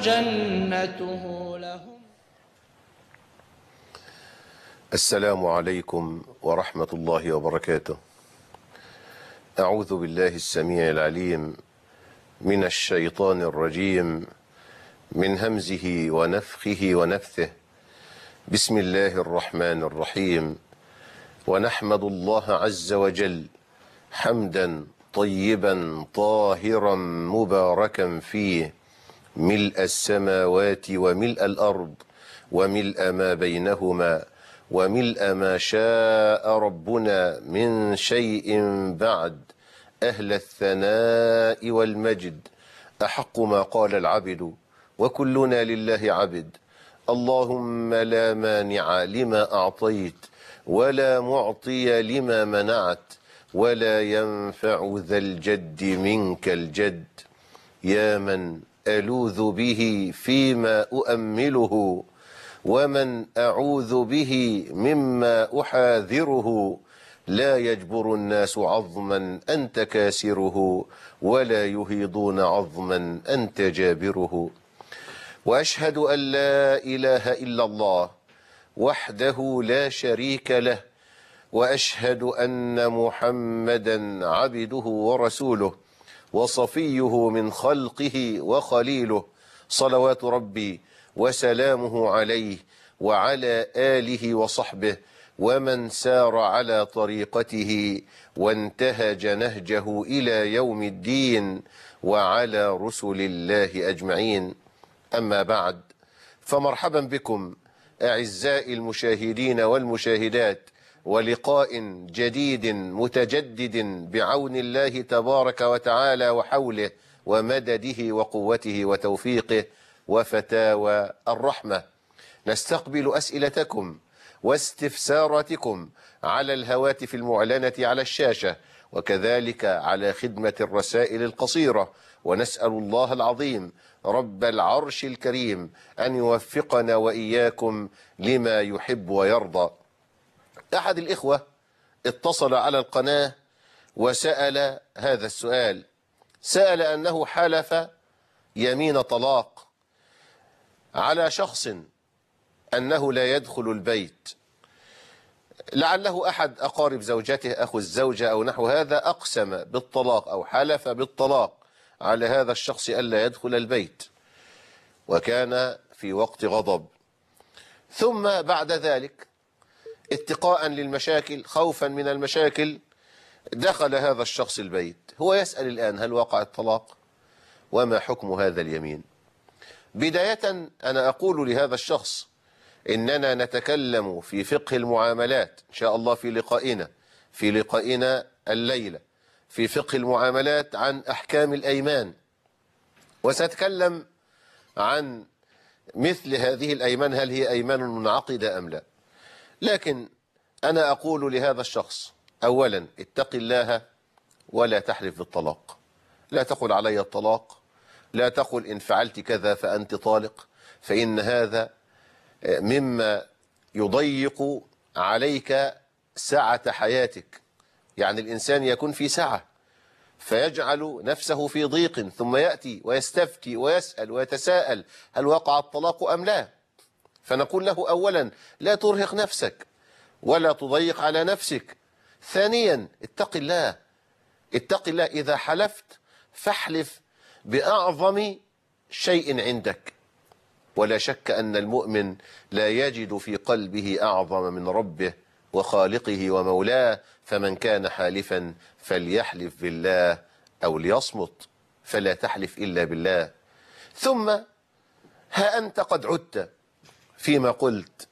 جنته لهم السلام عليكم ورحمة الله وبركاته أعوذ بالله السميع العليم من الشيطان الرجيم من همزه ونفخه ونفثه بسم الله الرحمن الرحيم ونحمد الله عز وجل حمدا طيبا طاهرا مباركا فيه ملء السماوات وملء الأرض وملء ما بينهما وملء ما شاء ربنا من شيء بعد أهل الثناء والمجد أحق ما قال العبد وكلنا لله عبد اللهم لا مانع لما أعطيت ولا معطي لما منعت ولا ينفع ذا الجد منك الجد يا من ألوذ به فيما أؤمله ومن أعوذ به مما أحاذره لا يجبر الناس عظما أنت كاسره ولا يهيضون عظما أنت جابره وأشهد أن لا إله إلا الله وحده لا شريك له وأشهد أن محمدا عبده ورسوله وصفيه من خلقه وخليله صلوات ربي وسلامه عليه وعلى آله وصحبه ومن سار على طريقته وانتهج نهجه إلى يوم الدين وعلى رسل الله أجمعين أما بعد فمرحبا بكم أعزائي المشاهدين والمشاهدات ولقاء جديد متجدد بعون الله تبارك وتعالى وحوله ومدده وقوته وتوفيقه وفتاوى الرحمة نستقبل أسئلتكم واستفساراتكم على الهواتف المعلنة على الشاشة وكذلك على خدمة الرسائل القصيرة ونسأل الله العظيم رب العرش الكريم أن يوفقنا وإياكم لما يحب ويرضى أحد الإخوة اتصل على القناة وسأل هذا السؤال سأل أنه حلف يمين طلاق على شخص أنه لا يدخل البيت لعله أحد أقارب زوجته أخو الزوجة أو نحو هذا أقسم بالطلاق أو حلف بالطلاق على هذا الشخص ألا يدخل البيت وكان في وقت غضب ثم بعد ذلك اتقاء للمشاكل خوفا من المشاكل دخل هذا الشخص البيت هو يسأل الآن هل وقع الطلاق وما حكم هذا اليمين بداية أنا أقول لهذا الشخص إننا نتكلم في فقه المعاملات إن شاء الله في لقائنا في لقائنا الليلة في فقه المعاملات عن أحكام الأيمان وسأتكلم عن مثل هذه الأيمان هل هي أيمان منعقدة أم لا لكن أنا أقول لهذا الشخص أولا اتق الله ولا تحلف بالطلاق لا تقل علي الطلاق لا تقل إن فعلت كذا فأنت طالق فإن هذا مما يضيق عليك سعة حياتك يعني الإنسان يكون في سعة فيجعل نفسه في ضيق ثم يأتي ويستفتي ويسأل ويتساءل هل وقع الطلاق أم لا فنقول له أولا لا ترهق نفسك ولا تضيق على نفسك ثانيا اتق الله اتق الله إذا حلفت فاحلف بأعظم شيء عندك ولا شك أن المؤمن لا يجد في قلبه أعظم من ربه وخالقه ومولاه فمن كان حالفا فليحلف بالله أو ليصمت فلا تحلف إلا بالله ثم ها أنت قد عدت فيما قلت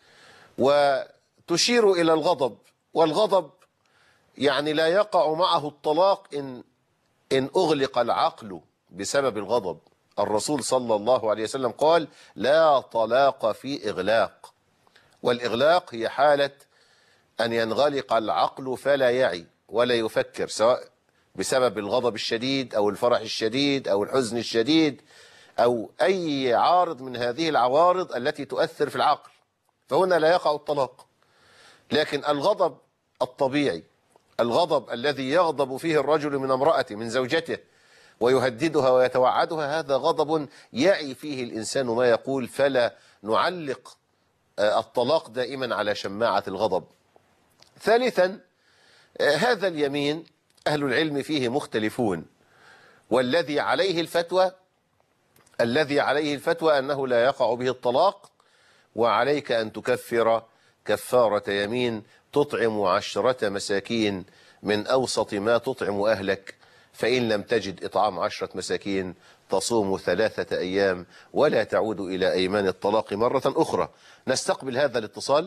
وتشير إلى الغضب والغضب يعني لا يقع معه الطلاق إن, إن أغلق العقل بسبب الغضب الرسول صلى الله عليه وسلم قال لا طلاق في إغلاق والإغلاق هي حالة أن ينغلق العقل فلا يعي ولا يفكر سواء بسبب الغضب الشديد أو الفرح الشديد أو الحزن الشديد أو أي عارض من هذه العوارض التي تؤثر في العقل فهنا لا يقع الطلاق لكن الغضب الطبيعي الغضب الذي يغضب فيه الرجل من امرأته من زوجته ويهددها ويتوعدها هذا غضب يعي فيه الإنسان ما يقول فلا نعلق آه، الطلاق دائما على شماعة الغضب ثالثا آه، هذا اليمين أهل العلم فيه مختلفون والذي عليه الفتوى الذي عليه الفتوى أنه لا يقع به الطلاق وعليك أن تكفر كفارة يمين تطعم عشرة مساكين من أوسط ما تطعم أهلك فإن لم تجد إطعام عشرة مساكين تصوم ثلاثة أيام ولا تعود إلى أيمان الطلاق مرة أخرى نستقبل هذا الاتصال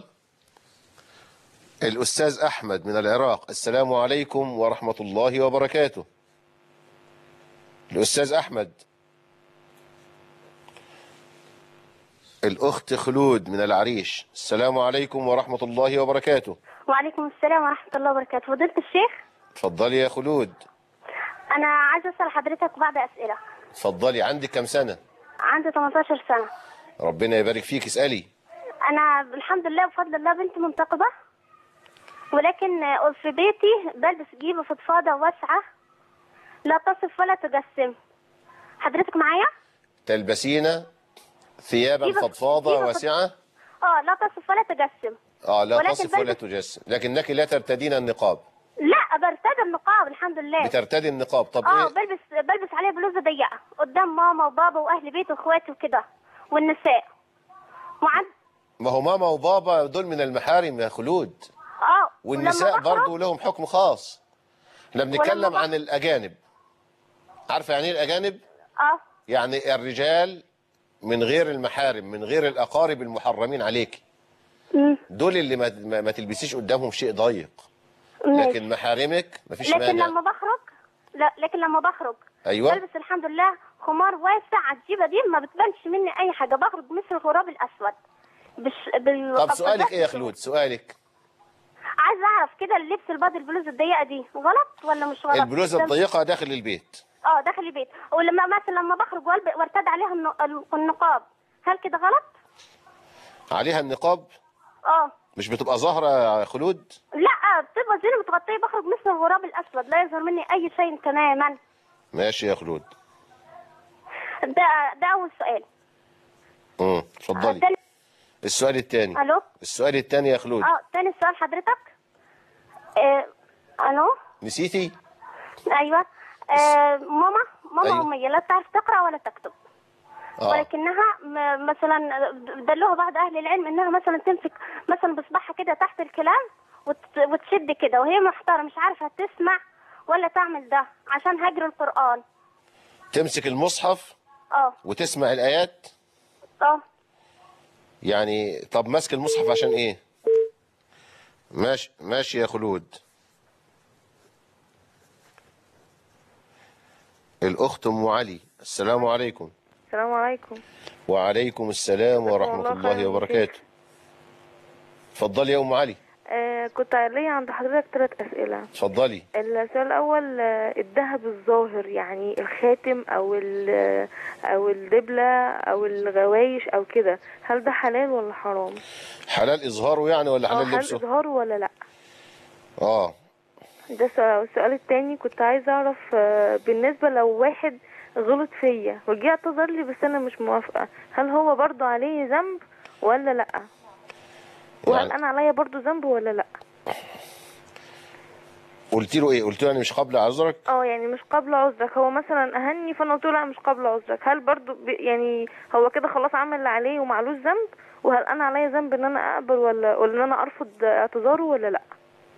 الأستاذ أحمد من العراق السلام عليكم ورحمة الله وبركاته الأستاذ أحمد الأخت خلود من العريش السلام عليكم ورحمة الله وبركاته وعليكم السلام ورحمة الله وبركاته فضيلة الشيخ اتفضلي يا خلود أنا عايزة أسأل حضرتك بعض أسئلة اتفضلي عندك كم سنة عندي 18 سنة ربنا يبارك فيك اسألي أنا الحمد لله بفضل الله بنت منتقبة ولكن في بيتي بلبس جيبة فضفاضة واسعة لا تصف ولا تجسم حضرتك معايا؟ تلبسين ثيابا جيبة- فضفاضة جيبة واسعة اه لا تصف ولا تجسم اه لا ولكن تصف ولا بلبس- تجسم لكنك لا ترتدين النقاب لا برتدي النقاب الحمد لله بترتدي النقاب طب اه ايه بلبس بلبس عليه بلوزة ضيقة قدام ماما وبابا وأهل بيتي وإخواتي وكده والنساء وعند ما هو ماما وبابا دول من المحارم يا خلود اه والنساء ولما بخرج- برضو لهم حكم خاص احنا بنتكلم ولما عن الأجانب عارفة يعني ايه الأجانب اه يعني الرجال من غير المحارم من غير الأقارب المحرمين عليك مم. دول اللي ما, ما, ما تلبسيش قدامهم شيء ضيق ماشي. لكن محارمك مفيش لكن مانع لما بخرج لا لكن لما بخرج أيوة. بلبس الحمد لله خمار واسع على الجيبه دي ما بتبانش مني اي حاجه بخرج مثل الغراب الاسود بش... بال... طب سؤالك ايه يا خلود سؤالك عايز اعرف كده اللبس البادي البلوزه الضيقه دي غلط ولا مش غلط البلوزة الضيقة داخل البيت اه داخل البيت ولما مثلا لما بخرج والب- وارتد عليها الن- النقاب هل كده غلط عليها النقاب اه مش بتبقى ظاهرة يا خلود لا بتبقى زينه متغطيه بخرج مثل الغراب الاسود لا يظهر مني اي شيء تماما ماشي يا خلود ده ده اول سؤال امم اتفضلي تاني السؤال الثاني الو السؤال الثاني يا خلود اه تاني سؤال حضرتك آه الو نسيتي ايوه آه ماما ماما أيوة. اميه لا تعرف تقرا ولا تكتب اه ولكنها م- مثلا دلوها بعض اهل العلم انها مثلا تمسك مثلا بصبعها كده تحت الكلام وت- وتشد كده وهي محتاره مش عارفه تسمع ولا تعمل ده عشان هجر القران تمسك المصحف اه وتسمع الآيات اه يعني طب ماسك المصحف عشان ايه ماشي ماشي يا خلود الأخت أم علي السلام عليكم السلام عليكم وعليكم السلام ورحمة الله الله خير وبركاته اتفضلي يا أم علي آه كنت ليا عند حضرتك ثلاث أسئلة اتفضلي السؤال الأول آه، الذهب الظاهر يعني الخاتم أو ال- أو الدبلة أو الغوايش أو كده هل ده حلال ولا حرام؟ حلال إظهاره يعني ولا أو حلال هل لبسه إظهاره ولا لأ؟ اه ده السؤال السؤال التاني كنت عايزة أعرف آه، بالنسبة لو واحد غلط فيا وجه اعتذر لي بس أنا مش موافقة هل هو برضه عليه ذنب ولا لأ؟ وهل يعني أنا عليا برضه ذنب ولا لأ؟ قلت له ايه قلت له يعني مش قبل عذرك اه يعني مش قبل عذرك هو مثلا اهني فانا قلت له لا مش قبل عذرك هل برضو ب... يعني هو كده خلاص عمل اللي عليه ومعلوش ذنب وهل انا عليا ذنب ان انا اقبل ولا ولا ان انا ارفض اعتذاره ولا لا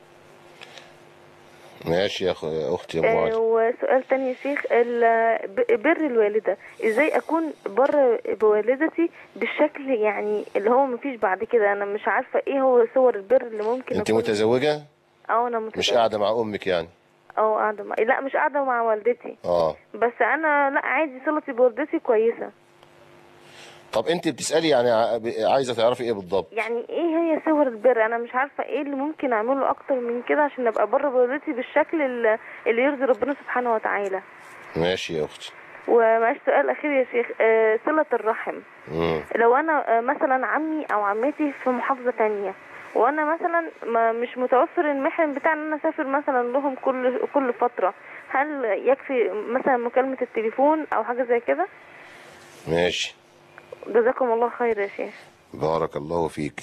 ماشي يا أخ- يا اختي يا ام آه علي وسؤال تاني يا شيخ ال- ب- بر الوالده ازاي اكون بر بوالدتي بالشكل يعني اللي هو مفيش بعد كده انا مش عارفه ايه هو صور البر اللي ممكن انت أكون- متزوجة اه انا مش متزوجة. قاعدة مع امك يعني اه قاعده مع... لا مش قاعده مع والدتي اه بس انا لا عادي صلتي بوالدتي كويسه طب انت بتسألي يعني ع- ب- عايزة تعرفي ايه بالضبط يعني ايه هي صور البر انا مش عارفه ايه اللي ممكن اعمله اكتر من كده عشان ابقى بره بوالدتي بالشكل اللي اللي يرضي ربنا سبحانه وتعالى ماشي يا اختي ومعلش سؤال اخير يا شيخ آه صله الرحم مم. لو انا آه مثلا عمي او عمتي في محافظه تانية وانا مثلا ما مش متوفر المحرم بتاع ان انا اسافر مثلا لهم كل كل فتره هل يكفي مثلا مكالمة التليفون او حاجة زي كده ماشي جزاكم الله خير يا شيخ بارك الله فيك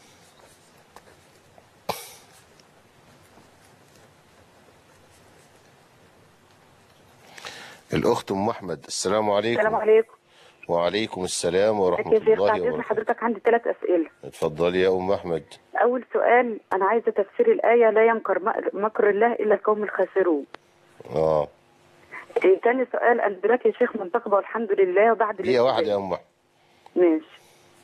الأخت أم أحمد السلام عليكم السلام عليكم وعليكم السلام ورحمة ازيك يا شيخ الله بعد اذن وبركاته حضرتك عندي ثلاث اسئله اتفضلي يا أم أحمد اول سؤال انا عايزه تفسير الايه لا ينكر م- مكر الله الا القوم الخاسرون آه إيه تاني سؤال انا دلوقتي يا شيخ منتخبه والحمد لله وبعد هي واحدة يا الالتزام. أم أحمد ماشي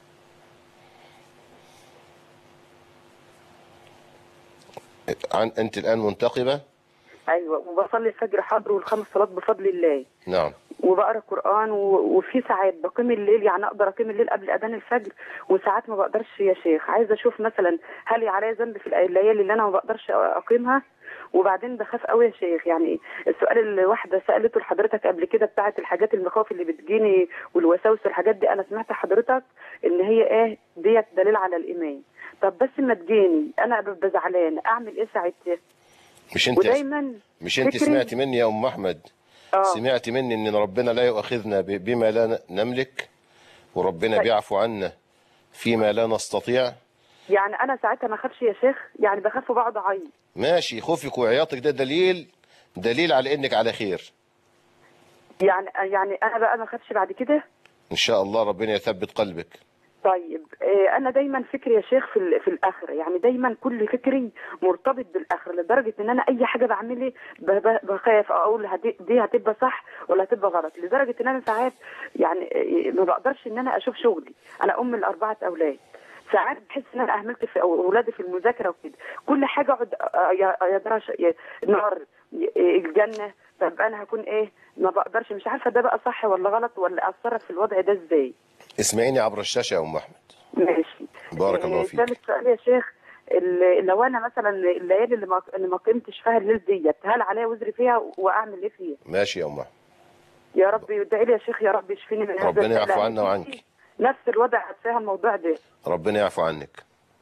عن أنت الآن منتقبة ايوه وبصلي الفجر حاضر والخمس صلاه بفضل الله نعم وبقرا قران و... وفي ساعات بقيم الليل يعني اقدر اقيم الليل قبل اذان الفجر وساعات ما بقدرش يا شيخ عايزه اشوف مثلا هل عليا ذنب في الليالي اللي انا ما بقدرش اقيمها وبعدين بخاف قوي يا شيخ يعني السؤال اللي واحده سالته لحضرتك قبل كده بتاعه الحاجات المخاوف اللي بتجيني والوساوس والحاجات دي انا سمعت حضرتك ان هي ايه ديت دليل على الايمان طب بس ما تجيني انا ببقى زعلان اعمل ايه ساعتها مش أنت ودايما مش أنت فكري- سمعتي مني يا أم أحمد اه سمعت مني ان ربنا لا يؤاخذنا ب- بما لا ن- نملك وربنا طيب. بيعفو عنا فيما لا نستطيع يعني انا ساعتها ما اخافش يا شيخ يعني بخاف وبقعد اعيط ماشي خوفك وعياطك ده دليل دليل على انك على خير يعني يعني انا بقى ما اخافش بعد كده ان شاء الله ربنا يثبت قلبك طيب آه، انا دايما فكري يا شيخ في ال- في الاخره يعني دايما كل فكري مرتبط بالاخره لدرجه ان انا اي حاجه بعملها ب- ب- بخاف اقول هدي- دي هتبقى صح ولا هتبقى غلط لدرجه ان انا ساعات يعني آه، ما بقدرش ان انا اشوف شغلي انا ام لاربعه اولاد ساعات بحس ان انا اهملت في اولادي في المذاكره وكده كل حاجه اقعد آه، يا يا درش يا نار ي- الجنه طب انا هكون ايه ما بقدرش مش عارفه ده بقى صح ولا غلط ولا اتصرف في الوضع ده ازاي اسمعيني عبر الشاشه يا ام احمد ماشي بارك الله آه، فيك. ثالث سؤال يا شيخ ال- لو انا مثلا الليالي اللي ما اللي ما قمتش فيها الليل ديت هل عليا وزر فيها واعمل ايه فيها؟ ماشي يا ام احمد يا رب ادعي لي يا شيخ يا رب يشفيني من هذا ربنا البلاء. يعفو عنا وعنك. نفس الوضع فيها الموضوع ده ربنا يعفو عنك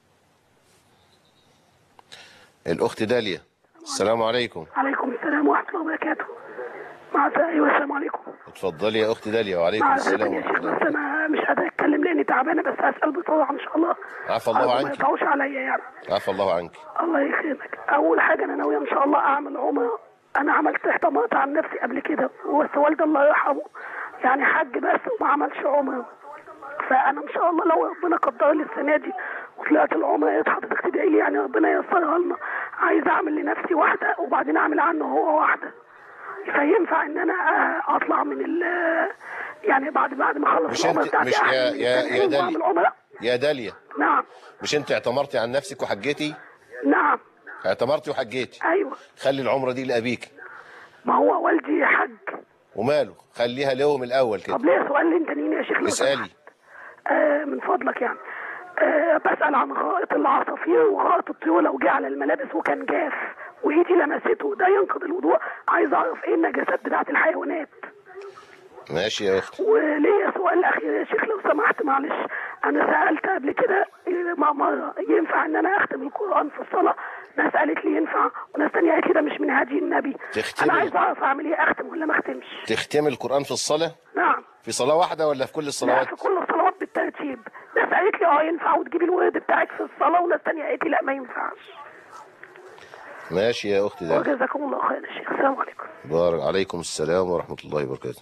الاخت داليا السلام عليكم عليكم السلام ورحمة الله وبركاته مع أيوة السلام عليكم اتفضلي يا اخت داليا وعليكم مع السلام يا ورحمه شيخ الله بس أنا مش قادر أتكلم لأني تعبانة بس هسأل بسرعة إن شاء الله عفى الله أرجو ما عنك يقطعوش عليا يعني عفى الله عنك الله يكرمك أول حاجة أنا ناوية إن شاء الله أعمل عمرة أنا عملت احتمرت عن نفسي قبل كده بس والدي الله يرحمه يعني حج بس وما عملش عمرة فأنا إن شاء الله لو ربنا قدر لي السنة دي وطلعت العمرة يا حضرتك تدعي لي يعني ربنا ييسرها لنا عايز أعمل لنفسي واحدة وبعدين أعمل عنه هو واحدة فينفع ان انا آه، اطلع من ال يعني بعد بعد ما اخلص مش العمره أنت- بتاعتي مش يا- أحمل يا- يا التنعيم دالي. واعمل عمره يا داليا نعم مش انت اعتمرتي عن نفسك وحجيتي نعم اعتمرتي وحجيتي ايوه خلي العمره دي لابيك ما هو والدي حج وماله خليها لهم الاول كده طب ليه سؤال انت مين يا شيخ لو اسالي سمحت؟ آه من فضلك يعني آه بسأل عن غائط العصافير وغائط الطيور لو جه على الملابس وكان جاف وايدي لمسته ده ينقض الوضوء عايز اعرف ايه النجاسات بتاعت الحيوانات ماشي يا اختي وليا سؤال اخير يا شيخ لو سمحت معلش انا سالت قبل كده إيه، مع مره ينفع ان انا اختم القران في الصلاه ناس قالت لي ينفع وناس تانية قالت لي ده مش من هدي النبي تختمي. انا عايز اعرف اعمل ايه اختم ولا ما اختمش تختمي القران في الصلاه نعم في صلاه واحده ولا في كل لا الصلوات في كل الصلوات بالترتيب ناس قالت لي اه ينفع وتجيبي الورد بتاعك في الصلاه وناس تانية قالت لي لا ما ينفعش ماشي يا اختي ده وجزاكم الله خير يا شيخ السلام عليكم بارك عليكم السلام ورحمه الله وبركاته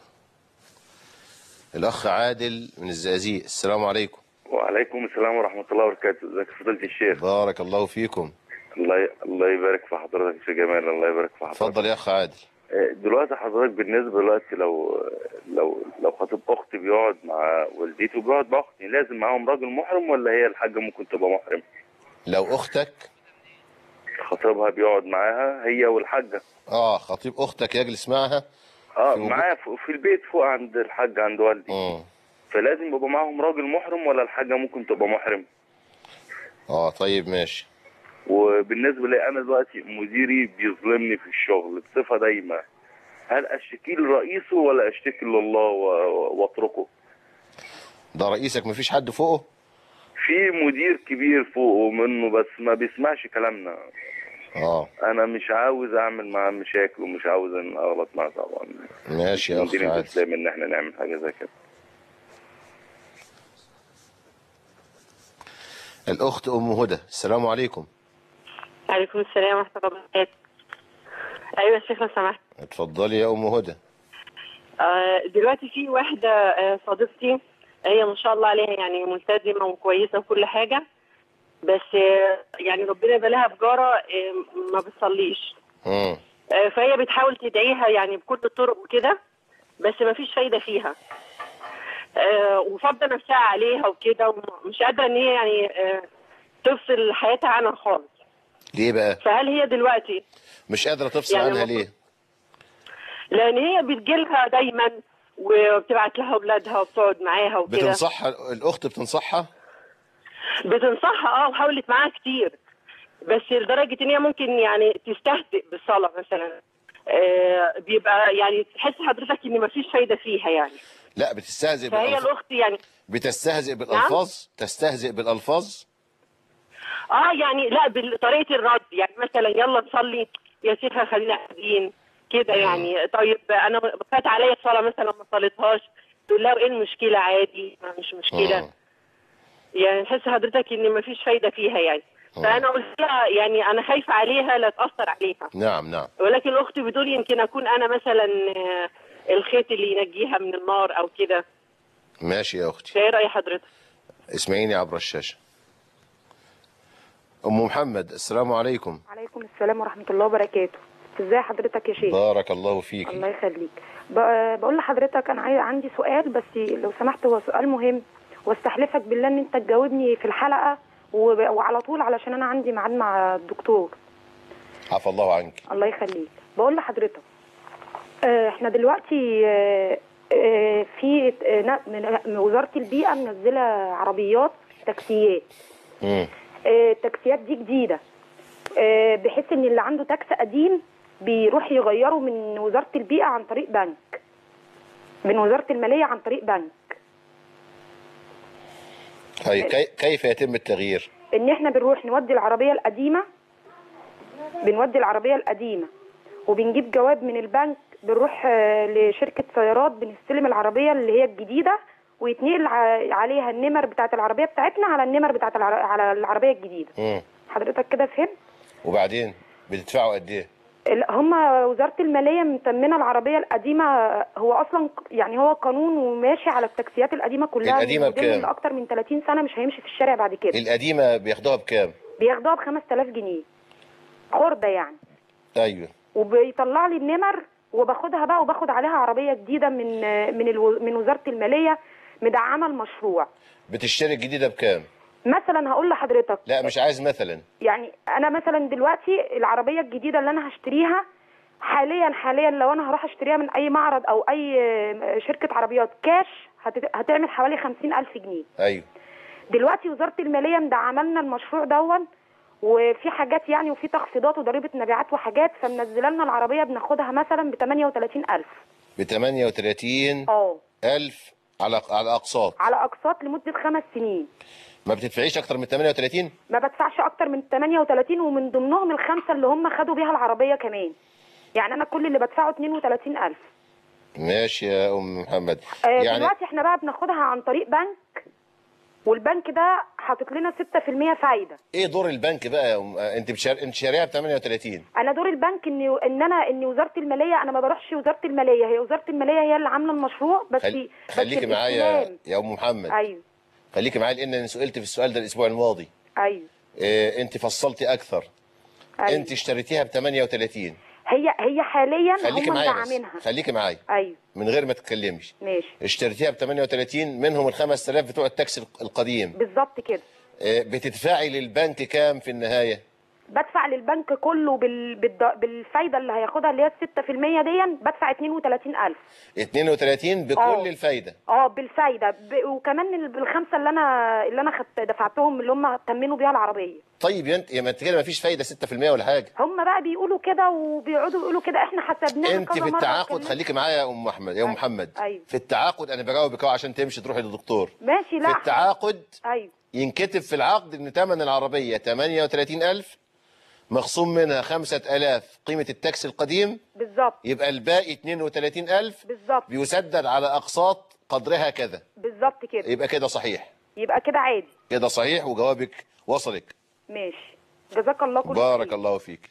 الاخ عادل من الزقازيق السلام عليكم وعليكم السلام ورحمة الله وبركاته ازيك يا فضيلة الشيخ بارك الله فيكم الله ي... الله يبارك في حضرتك في جمال الله يبارك في حضرتك اتفضل يا اخ عادل آه، دلوقتي حضرتك بالنسبة دلوقتي لو لو لو خطيب أختي بيقعد مع والدتي وبيقعد مع أختي لازم معاهم راجل محرم ولا هي الحاجة ممكن تبقى محرم لو اختك خطيبها بيقعد معاها هي والحاجة اه خطيب اختك يجلس معها اه في وجود- معايا في في البيت فوق عند الحاج عند والدي امم فلازم يبقى معاهم راجل محرم ولا الحاجة ممكن تبقى محرم اه طيب ماشي وبالنسبة لي أنا دلوقتي مديري بيظلمني في الشغل بصفة دايمة هل أشتكي لرئيسه ولا أشتكي لله و- وأتركه؟ ده رئيسك مفيش حد فوقه في مدير كبير فوقه منه بس ما بيسمعش كلامنا اه انا مش عاوز اعمل معاه مشاكل ومش عاوز ان اغلط معاه طبعا ماشي يا من اخ دين عادل الاسلام ان احنا نعمل حاجه زي كده الاخت ام هدى السلام عليكم عليكم السلام ورحمة الله وبركاته أيوة يا شيخ لو سمحت اتفضلي يا ام هدى آه، دلوقتي في واحدة آه، صديقتي هي ما شاء الله عليها يعني ملتزمة وكويسة وكل حاجة بس آه، يعني ربنا بلاها بجارة آه، ما بتصليش مم. آه، فهي بتحاول تدعيها يعني بكل الطرق وكده بس ما فيش فايدة فيها آه، وفاضة نفسها عليها وكده ومش قادرة ان هي يعني آه، تفصل حياتها عنها خالص ليه بقى فهل هي دلوقتي مش قادره تفصل يعني عنها المفروض- ليه لان هي بتجيلها دايما وبتبعت لها اولادها وبتقعد معاها وكده بتنصحها الاخت بتنصحها بتنصحها اه وحاولت معاها كتير بس لدرجه ان هي ممكن يعني تستهزئ بالصلاه مثلا آه بيبقى يعني تحس حضرتك ان مفيش فايده فيها يعني لا بتستهزئ فهي بالألفاظ الاخت يعني بتستهزئ بالالفاظ تستهزئ بالالفاز اه يعني لا بطريقه الرد يعني مثلا يلا نصلي يا شيخه خلينا قاعدين كده يعني طيب انا فات عليا الصلاه مثلا ما صليتهاش تقول لها ايه المشكله عادي ما مش مشكله مم. يعني تحس حضرتك ان مفيش فايده فيها يعني فانا قلت لها يعني انا خايفه عليها لا تاثر عليها نعم نعم ولكن اختي بتقول يمكن اكون انا مثلا آه، الخيط اللي ينجيها من النار او كده ماشي يا اختي فايه راي حضرتك اسمعيني عبر الشاشه ام محمد السلام عليكم عليكم السلام ورحمة الله وبركاته ازي حضرتك يا شيخ بارك الله فيك الله يخليك ب- بقول لحضرتك انا عاي- عندي سؤال بس لو سمحت هو سؤال مهم واستحلفك بالله ان انت تجاوبني في الحلقة وب- وعلى طول علشان انا عندي ميعاد مع الدكتور عفى الله عنك الله يخليك بقول لحضرتك آه، احنا دلوقتي آه، آه، في آه، نا- من- من وزارة البيئة منزلة عربيات تاكسيات مم. آه، التاكسيات دي جديدة آه، بحيث ان اللي عنده تاكس قديم بيروح يغيره من وزارة البيئة عن طريق بنك من وزارة المالية عن طريق بنك طيب كي- كيف يتم التغيير ان احنا بنروح نودي العربية القديمة بنودي العربية القديمة وبنجيب جواب من البنك بنروح آه، لشركة سيارات بنستلم العربية اللي هي الجديدة ويتنقل ع- عليها النمر بتاعت العربية بتاعتنا على النمر بتاعت العر... على العربية الجديدة مم. حضرتك كده فهمت؟ وبعدين بتدفعوا قد ايه لا، هم وزارة المالية متمنة العربية القديمة هو أصلا ق- يعني هو قانون وماشي على التاكسيات القديمة كلها القديمة الموديل بكام؟ اللي أكتر من 30 سنة مش هيمشي في الشارع بعد كده القديمه بياخدوها بكام بياخدوها ب 5000 جنيه خردة يعني ايوه وبيطلع لي النمر وباخدها بقى وباخد عليها عربية جديدة من من الو... من وزارة المالية مدعمة المشروع بتشتري الجديده بكام مثلا هقول لحضرتك لا مش عايز مثلا يعني انا مثلا دلوقتي العربيه الجديده اللي انا هشتريها حاليا حاليا لو انا هروح اشتريها من اي معرض او اي شركه عربيات كاش هت- هتعمل حوالي خمسين الف جنيه ايوه دلوقتي وزاره الماليه مدعمه لنا المشروع دون وفي حاجات يعني وفي تخفيضات وضريبه مبيعات وحاجات فمنزله لنا العربيه بناخدها مثلا ب 38000 ب 38 اه ألف على على أقساط على اقساط لمده خمس سنين ما بتدفعيش أكتر من 38 ما بدفعش اكتر من 38 ومن ضمنهم الخمسه اللي هم خدوا بيها العربيه كمان يعني انا كل اللي بدفعه 32000 ماشي يا أم محمد آه يعني دلوقتي احنا بقى بناخدها عن طريق بنك والبنك ده حاطط لنا 6% فايده إيه دور البنك بقى يا أم... أنت بشار... أنت شاريها ب 38 انا دور البنك ان ان انا ان وزاره الماليه انا ما بروحش وزاره الماليه هي وزاره الماليه هي اللي عامله المشروع بس خل... بس خليكي معايا الاستلام- يا أم محمد ايوه خليكي معايا لأن أنا سئلت في السؤال ده الأسبوع الماضي ايوه إيه أنت فصلتي أكثر ايوه أنت اشتريتيها ب 38 هي هي حاليا خليكي هم معايا بس مدعمينها خليكي معايا ايوه من غير ما تتكلمش ماشي اشتريتيها ب 38 منهم ال 5000 بتوع التاكسي القديم بالظبط كده إيه بتدفعي للبنك كام في النهاية بدفع للبنك كله بال... بالد... بالفايده اللي هياخدها اللي هي 6% دي بدفع 32000 32 بكل آه. الفايدة اه بالفايده ب... وكمان ال- الخمسه اللي انا اللي انا خدت دفعتهم اللي هم تمنوا بيها العربيه طيب يا انت يا ما انت كده ما فيش فايده 6% ولا حاجه هم بقى بيقولوا كده وبيقعدوا يقولوا كده احنا حسبناها انت كذا في مرة التعاقد وكلمنا- خليكي معايا يا ام احمد يا ام أيوة. محمد أيوة. في التعاقد انا بجاوبك اهو عشان تمشي تروحي للدكتور ماشي لا في التعاقد ايوه ينكتب في العقد ان ثمن العربيه 38000 مخصوم منها خمسة ألاف قيمة التاكس القديم بالظبط يبقى الباقي 32 ألف بالظبط بيسدد على أقساط قدرها كذا بالظبط كده يبقى كده صحيح يبقى كده عادي كده صحيح وجوابك وصلك ماشي جزاك الله كل بارك خير. الله فيك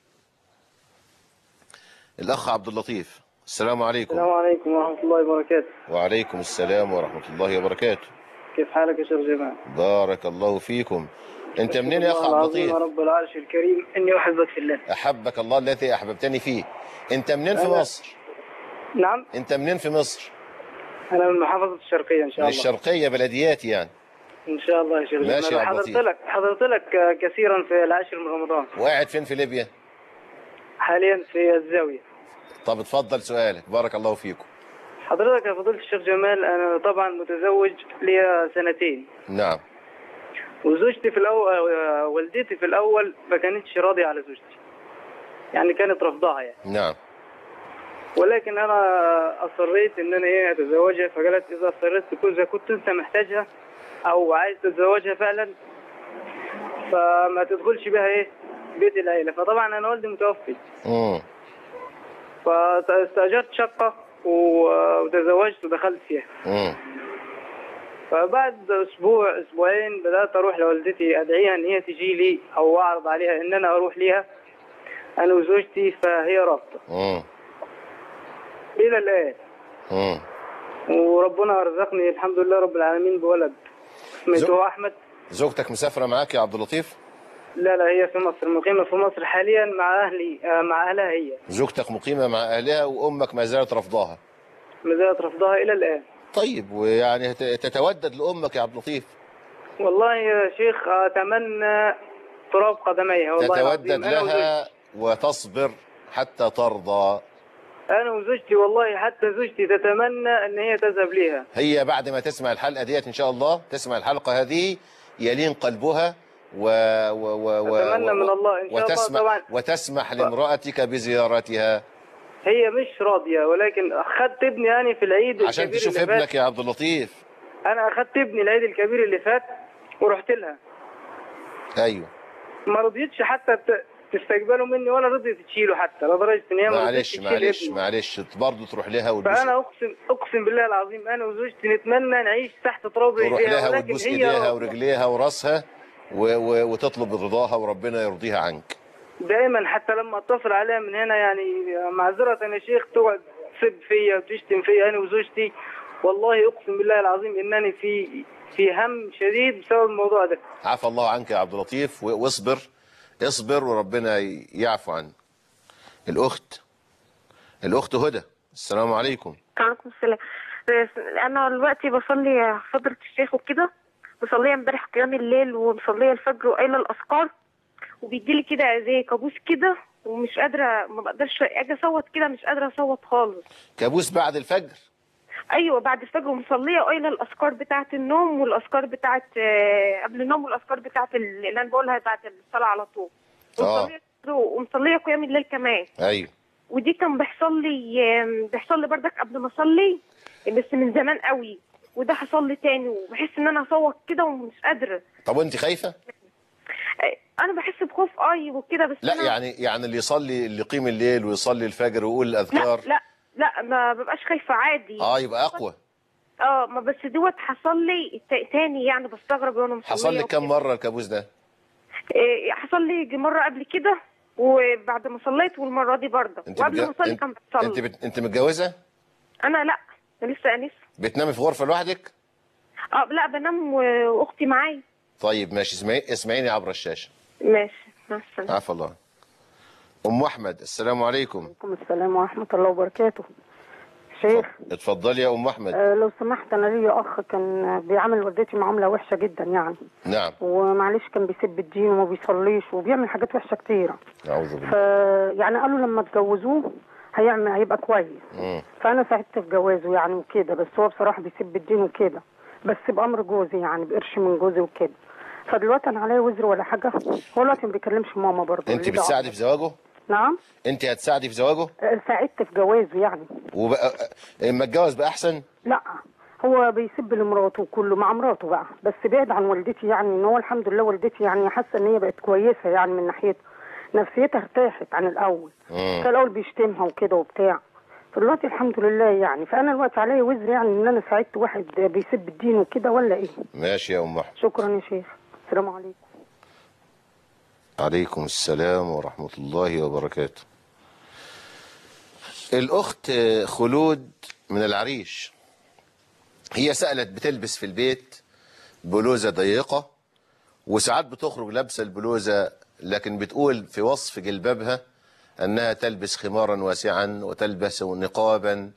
الأخ عبد اللطيف السلام عليكم السلام عليكم ورحمة الله وبركاته وعليكم السلام ورحمة الله وبركاته كيف حالك يا شيخ جمال بارك الله فيكم انت منين يا اخ الله عبد العظيم اللطيف رب العرش الكريم إني أحبك في الله احبك الله الذي احببتني فيه انت منين في أنا- مصر نعم انت منين في مصر أنا من محافظة الشرقية إن شاء من الله الشرقيه بلدياتي يعني إن شاء الله يا شيخ ماشي جمال يا عبد حضرت اللطيف. لك حضرت لك آه، كثيرا في العاشر من رمضان وقاعد فين في ليبيا حاليا في الزاوية طب اتفضل سؤالك بارك الله فيكم حضرتك يا فضيلة الشيخ جمال أنا طبعا متزوج لي سنتين نعم وزوجتي في الأول آه، والدتي في الأول ما كانتش راضية على زوجتي يعني كانت رفضها يعني نعم ولكن انا اصريت ان انا ايه اتزوجها فقالت اذا اصريت تكون اذا كنت انت محتاجها او عايز تتزوجها فعلا فما تدخلش بها ايه بيت العيله فطبعا انا والدي متوفي امم فاستاجرت شقه و- وتزوجت ودخلت فيها امم فبعد اسبوع اسبوعين بدات اروح لوالدتي ادعيها ان هي تجي لي او اعرض عليها ان انا اروح ليها انا وزوجتي فهي رافضه امم الى الان امم وربنا رزقني الحمد لله رب العالمين بولد زو- اسمه احمد زوجتك مسافره معاك يا عبد اللطيف لا لا هي في مصر مقيمه في مصر حاليا مع اهلي آه، مع اهلها هي زوجتك مقيمه مع اهلها وامك ما زالت رفضاها ما زالت رفضها الى الان طيب ويعني هت- تتودد لامك يا عبد اللطيف والله يا شيخ اتمنى تراب قدميها والله تتودد العظيم. أنا لها وتصبر حتى ترضى وزوجتي- انا وزوجتي والله حتى زوجتي تتمنى ان هي تذهب ليها هي بعد ما تسمع الحلقة ديت إن شاء الله تسمع الحلقة هذه يلين قلبها و و و و أتمنى من الله إن شاء الله وتسمح طبعا. وتسمح لامرأتك بزيارتها هي مش راضيه ولكن اخذت ابني يعني في العيد عشان الكبير تشوف اللي فات. ابنك يا عبد اللطيف انا اخذت ابني العيد الكبير اللي فات ورحت لها أيوه ما رضيتش حتى ت- تستقبله مني ولا رضيت تشيله حتى لدرجه ان هي ما رضيتش معلش تشيل معلش ابني. معلش برضه تروح لها وتبوس فانا اقسم اقسم بالله العظيم انا وزوجتي نتمنى نعيش تحت تراب تروح ايديها لها ولكن وتبوس هي ايديها رافضة. ورجليها وراسها و و وتطلب رضاها وربنا يرضيها عنك دائما حتى لما اتصل عليها من هنا يعني معذره يا شيخ تقعد تسب فيا وتشتم فيا انا وزوجتي والله اقسم بالله العظيم انني في في هم شديد بسبب الموضوع ده عفى الله عنك يا عبد اللطيف و- واصبر اصبر وربنا يعفو عنك الأخت الأخت هدى السلام عليكم عليكم السلام انا دلوقتي بصلي حضرة الشيخ وكده بصليها امبارح قيام الليل ومصليه الفجر وقايله الاذكار وبيجي لي كده زي كابوس كده ومش قادره ما بقدرش اجي اصوت كده مش قادره اصوت خالص كابوس بعد الفجر ايوه بعد الفجر ومصليه وقايله الاذكار بتاعه النوم والاذكار بتاعه آه، قبل النوم والاذكار بتاعه اللي انا بقولها بتاعه الصلاه على طول اه ومصليه ومصليه قيام الليل كمان ايوه ودي كان بيحصل لي بيحصل لي بردك قبل ما اصلي بس من زمان قوي وده حصل لي تاني وبحس ان انا اصوت كده ومش قادره طب وانت خايفه انا بحس بخوف اي وكده بس لا أنا يعني يعني اللي يصلي اللي يقيم الليل ويصلي الفجر ويقول لا الاذكار لا لا ما ببقاش خايفه عادي اه يبقى اقوى اه ما بس دوت حصل لي تا- تاني يعني بستغرب وانا مصليه حصل لك كم وكده. مره الكابوس ده إيه، حصل لي يجي مره قبل كده وبعد ما صليت والمره دي برضه انت وقبل متج- ما اصلي انت كان بيحصل انت لي. بت... انت متجوزه انا لا أنا لسه انسه بتنامي في غرفه لوحدك اه لا بنام و- واختي معايا طيب ماشي اسمعي اسمعيني عبر الشاشه ماشي مع السلامه عفى الله ام احمد السلام عليكم عليكم السلام ورحمة الله وبركاته شيخ اتفضلي يا ام احمد آه لو سمحت أنا ليا أخ كان بيعامل والدتي معاملة وحشة جدا يعني نعم ومعلش كان بيسب الدين وما بيصليش وبيعمل حاجات وحشة كتيرة اعوذ ف بالله يعني قالوا لما تجوزوه هيعمل هيبقى كويس مم. فأنا ساعدت في جوازه يعني وكده بس هو بصراحة بيسب الدين وكده بس بأمر جوزي يعني بقرش من جوزي وكده فدلوقتي أنا عليا وزر ولا حاجة هو دلوقتي ما بيكلمش ماما برضه انت ليه دعوة. بتساعدي في زواجه نعم انت هتساعدي في زواجه آه، ساعدت في جوازه يعني وبقى اما اتجوز بقى احسن لا هو بيسب لمراته كله مع مراته بقى بس بعيد عن والدتي يعني ان هو الحمد لله والدتي يعني حاسه ان هي بقت كويسه يعني من ناحيته نفسيتها ارتاحت عن الاول مم. كان الاول بيشتمها وكده وبتاع فدلوقتي الحمد لله يعني فانا دلوقتي عليا وزر يعني ان انا ساعدت واحد بيسب الدين وكده ولا ايه ماشي يا ام احمد شكرا يا شيخ السلام عليكم عليكم السلام ورحمة الله وبركاته الأخت خلود من العريش هي سألت بتلبس في البيت بلوزة ضيقة وساعات بتخرج لابسة البلوزة لكن بتقول في وصف جلبابها أنها تلبس خمارا واسعا وتلبس نقابا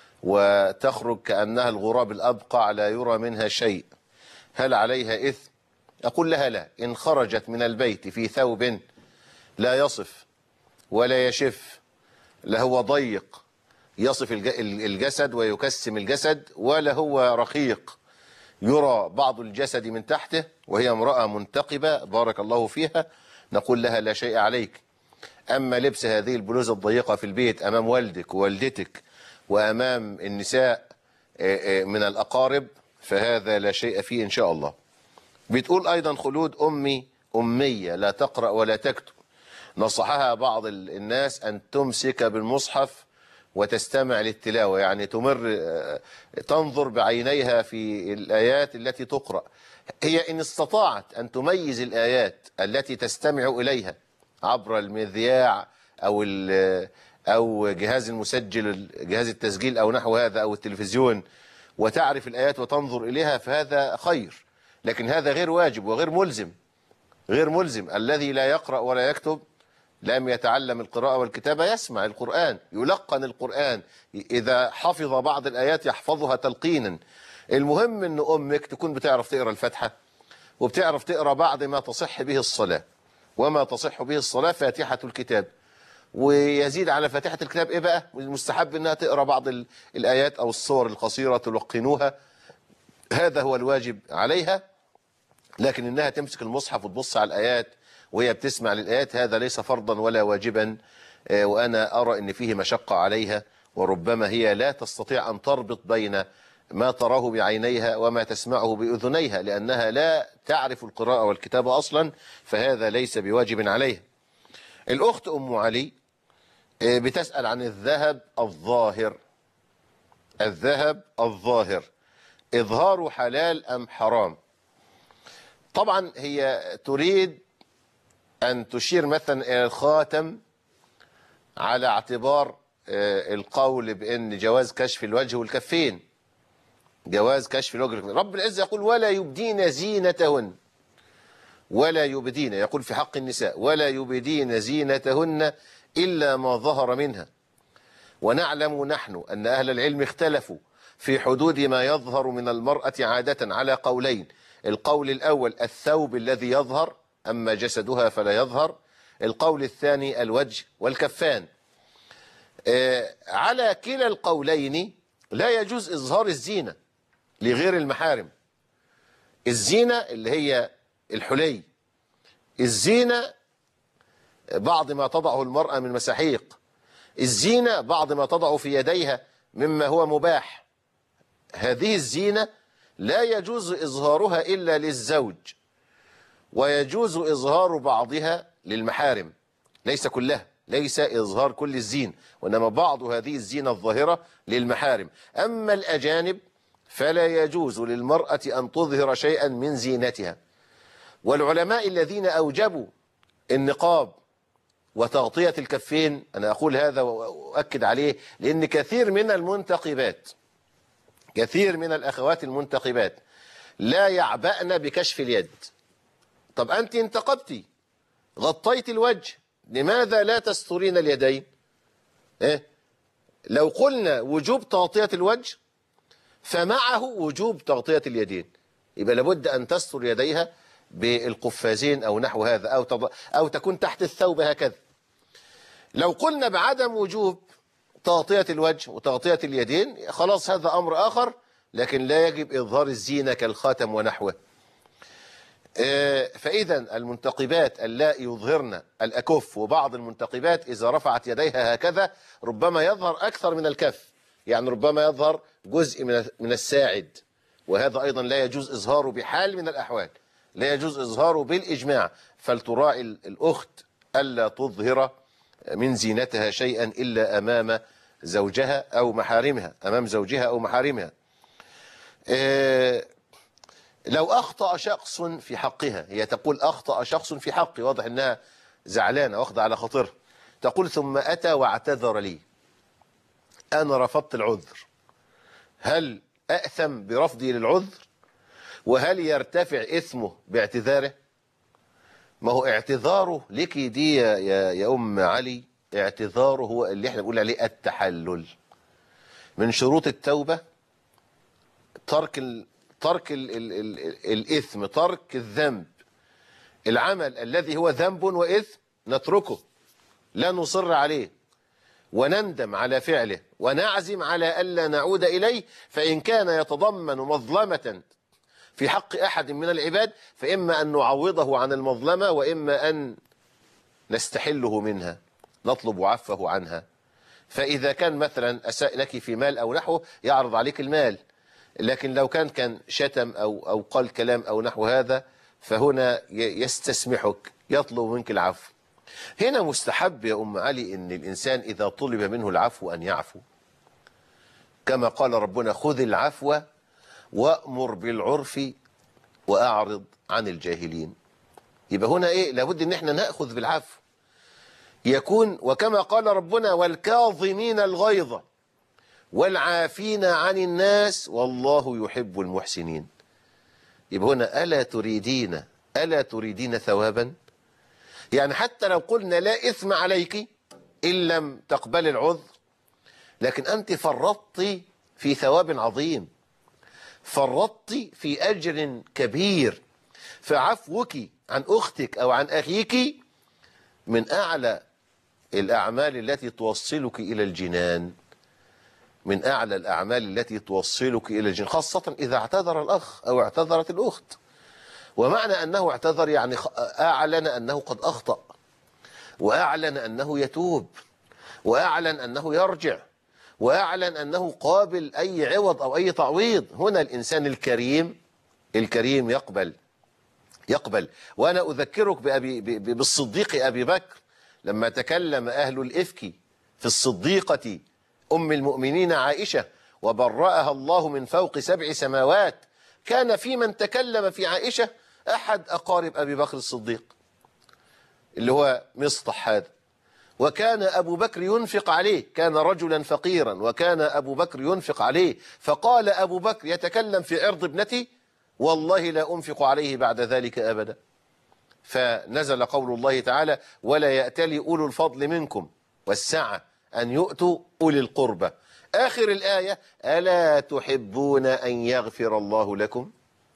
وتخرج كأنها الغراب الأبقع لا يرى منها شيء هل عليها إثم؟ أقول لها لا إن خرجت من البيت في ثوب لا يصف ولا يشف لا هو ضيق يصف الج- الجسد ويكسم الجسد ولا هو رقيق يرى بعض الجسد من تحته وهي امرأة منتقبة بارك الله فيها نقول لها لا شيء عليك أما لبس هذه البلوزة الضيقة في البيت أمام والدك ووالدتك وأمام النساء آه، آه، من الأقارب فهذا لا شيء فيه إن شاء الله بتقول أيضا خلود أمي أمية لا تقرأ ولا تكتب نصحها بعض ال- الناس أن تمسك بالمصحف وتستمع للتلاوة يعني تمر آه، تنظر بعينيها في الآيات التي تقرأ هي إن استطاعت أن تميز الآيات التي تستمع إليها عبر المذياع أو ال- أو جهاز المسجل جهاز التسجيل أو نحو هذا أو التلفزيون وتعرف الآيات وتنظر إليها فهذا خير لكن هذا غير واجب وغير ملزم غير ملزم الذي لا يقرأ ولا يكتب لم يتعلم القراءة والكتابة يسمع القرآن يلقن القرآن إذا حفظ بعض الآيات يحفظها تلقينا المهم أن أمك تكون بتعرف تقرأ الفاتحة وبتعرف تقرأ بعض ما تصح به الصلاة وما تصح به الصلاة فاتحة الكتاب ويزيد على فاتحة الكتاب إيه بقى المستحب أنها تقرأ بعض ال- الآيات أو الصور القصيرة تلقنوها هذا هو الواجب عليها لكن انها تمسك المصحف وتبص على الايات وهي بتسمع للايات هذا ليس فرضا ولا واجبا آه، وانا ارى ان فيه مشقه عليها وربما هي لا تستطيع ان تربط بين ما تراه بعينيها وما تسمعه باذنيها لانها لا تعرف القراءه والكتابه اصلا فهذا ليس بواجب عليها. الاخت ام علي آه، بتسال عن الذهب الظاهر الذهب الظاهر اظهاره حلال ام حرام؟ طبعا هي تريد أن تشير مثلا إلى الخاتم على اعتبار آه، القول بأن جواز كشف الوجه والكفين جواز كشف الوجه والكفين رب العزة يقول ولا يبدين زينتهن ولا يبدين يقول في حق النساء ولا يبدين زينتهن إلا ما ظهر منها ونعلم نحن أن أهل العلم اختلفوا في حدود ما يظهر من المرأة عادة على قولين القول الأول الثوب الذي يظهر أما جسدها فلا يظهر القول الثاني الوجه والكفان آه، على كلا القولين لا يجوز إظهار الزينة لغير المحارم الزينة اللي هي الحلي الزينة بعض ما تضعه المرأة من مساحيق الزينة بعض ما تضع في يديها مما هو مباح هذه الزينة لا يجوز إظهارها إلا للزوج ويجوز إظهار بعضها للمحارم ليس كلها ليس إظهار كل الزين وإنما بعض هذه الزينة الظاهرة للمحارم أما الأجانب فلا يجوز للمرأة أن تظهر شيئا من زينتها والعلماء الذين أوجبوا النقاب وتغطية الكفين أنا أقول هذا وأؤكد عليه لأن كثير من المنتقبات كثير من الأخوات المنتقبات لا يعبأن بكشف اليد طب أنت انتقبتي غطيت الوجه لماذا لا تسترين اليدين إيه؟ لو قلنا وجوب تغطية الوجه فمعه وجوب تغطية اليدين يبقى لابد أن تستر يديها بالقفازين أو نحو هذا أو, تض... أو تكون تحت الثوب هكذا لو قلنا بعدم وجوب تغطية الوجه وتغطية اليدين خلاص هذا أمر آخر لكن لا يجب إظهار الزينة كالخاتم ونحوه فإذا المنتقبات اللائي يظهرن الأكف وبعض المنتقبات إذا رفعت يديها هكذا ربما يظهر أكثر من الكف يعني ربما يظهر جزء من من الساعد وهذا أيضا لا يجوز إظهاره بحال من الأحوال لا يجوز إظهاره بالإجماع فلتراعي الأخت ألا تظهر من زينتها شيئا إلا أمام زوجها أو محارمها أمام زوجها أو محارمها آه، لو أخطأ شخص في حقها هي تقول أخطأ شخص في حقي واضح أنها زعلانة واخدة على خاطرها تقول ثم أتى واعتذر لي أنا رفضت العذر هل أأثم برفضي للعذر وهل يرتفع إثمه باعتذاره ما هو اعتذاره لك دي يا, يا, يا أم علي اعتذاره هو اللي احنا بنقول عليه التحلل من شروط التوبة ترك ال... ترك ال... ال... ال... الإثم ترك الذنب العمل الذي هو ذنب وإثم نتركه لا نصر عليه ونندم على فعله ونعزم على ألا نعود إليه فإن كان يتضمن مظلمة في حق أحد من العباد فإما أن نعوضه عن المظلمة وإما أن نستحله منها نطلب عفه عنها فإذا كان مثلا أساء لك في مال أو نحوه يعرض عليك المال لكن لو كان كان شتم أو, أو قال كلام أو نحو هذا فهنا ي- يستسمحك يطلب منك العفو هنا مستحب يا أم علي أن الإنسان إذا طلب منه العفو أن يعفو كما قال ربنا خذ العفو وأمر بالعرف وأعرض عن الجاهلين يبقى هنا إيه لابد أن احنا نأخذ بالعفو يكون وكما قال ربنا والكاظمين الغيظ والعافين عن الناس والله يحب المحسنين يبقى هنا ألا تريدين ألا تريدين ثوابا يعني حتى لو قلنا لا إثم عليك إن لم تقبل العذر لكن أنت فرطت في ثواب عظيم فرطت في أجر كبير فعفوك عن أختك أو عن أخيك من أعلى الأعمال التي توصلك إلى الجنان من أعلى الأعمال التي توصلك إلى الجنان خاصة إذا اعتذر الأخ أو اعتذرت الأخت ومعنى أنه اعتذر يعني خ- أعلن أنه قد أخطأ وأعلن أنه يتوب وأعلن أنه يرجع وأعلن أنه قابل أي عوض أو أي تعويض هنا الإنسان الكريم الكريم يقبل يقبل وأنا أذكرك بأبي ب- ب- بالصديق أبي بكر لما تكلم أهل الإفك في الصديقة أم المؤمنين عائشة وبرأها الله من فوق سبع سماوات كان في من تكلم في عائشة أحد أقارب أبي بكر الصديق اللي هو مصطح هذا وكان أبو بكر ينفق عليه كان رجلا فقيرا وكان أبو بكر ينفق عليه فقال أبو بكر يتكلم في عرض ابنتي والله لا أنفق عليه بعد ذلك أبدا فنزل قول الله تعالى ولا يأتلي أولو الفضل منكم والسعة أن يؤتوا أولي القربى آخر الآية ألا تحبون أن يغفر الله لكم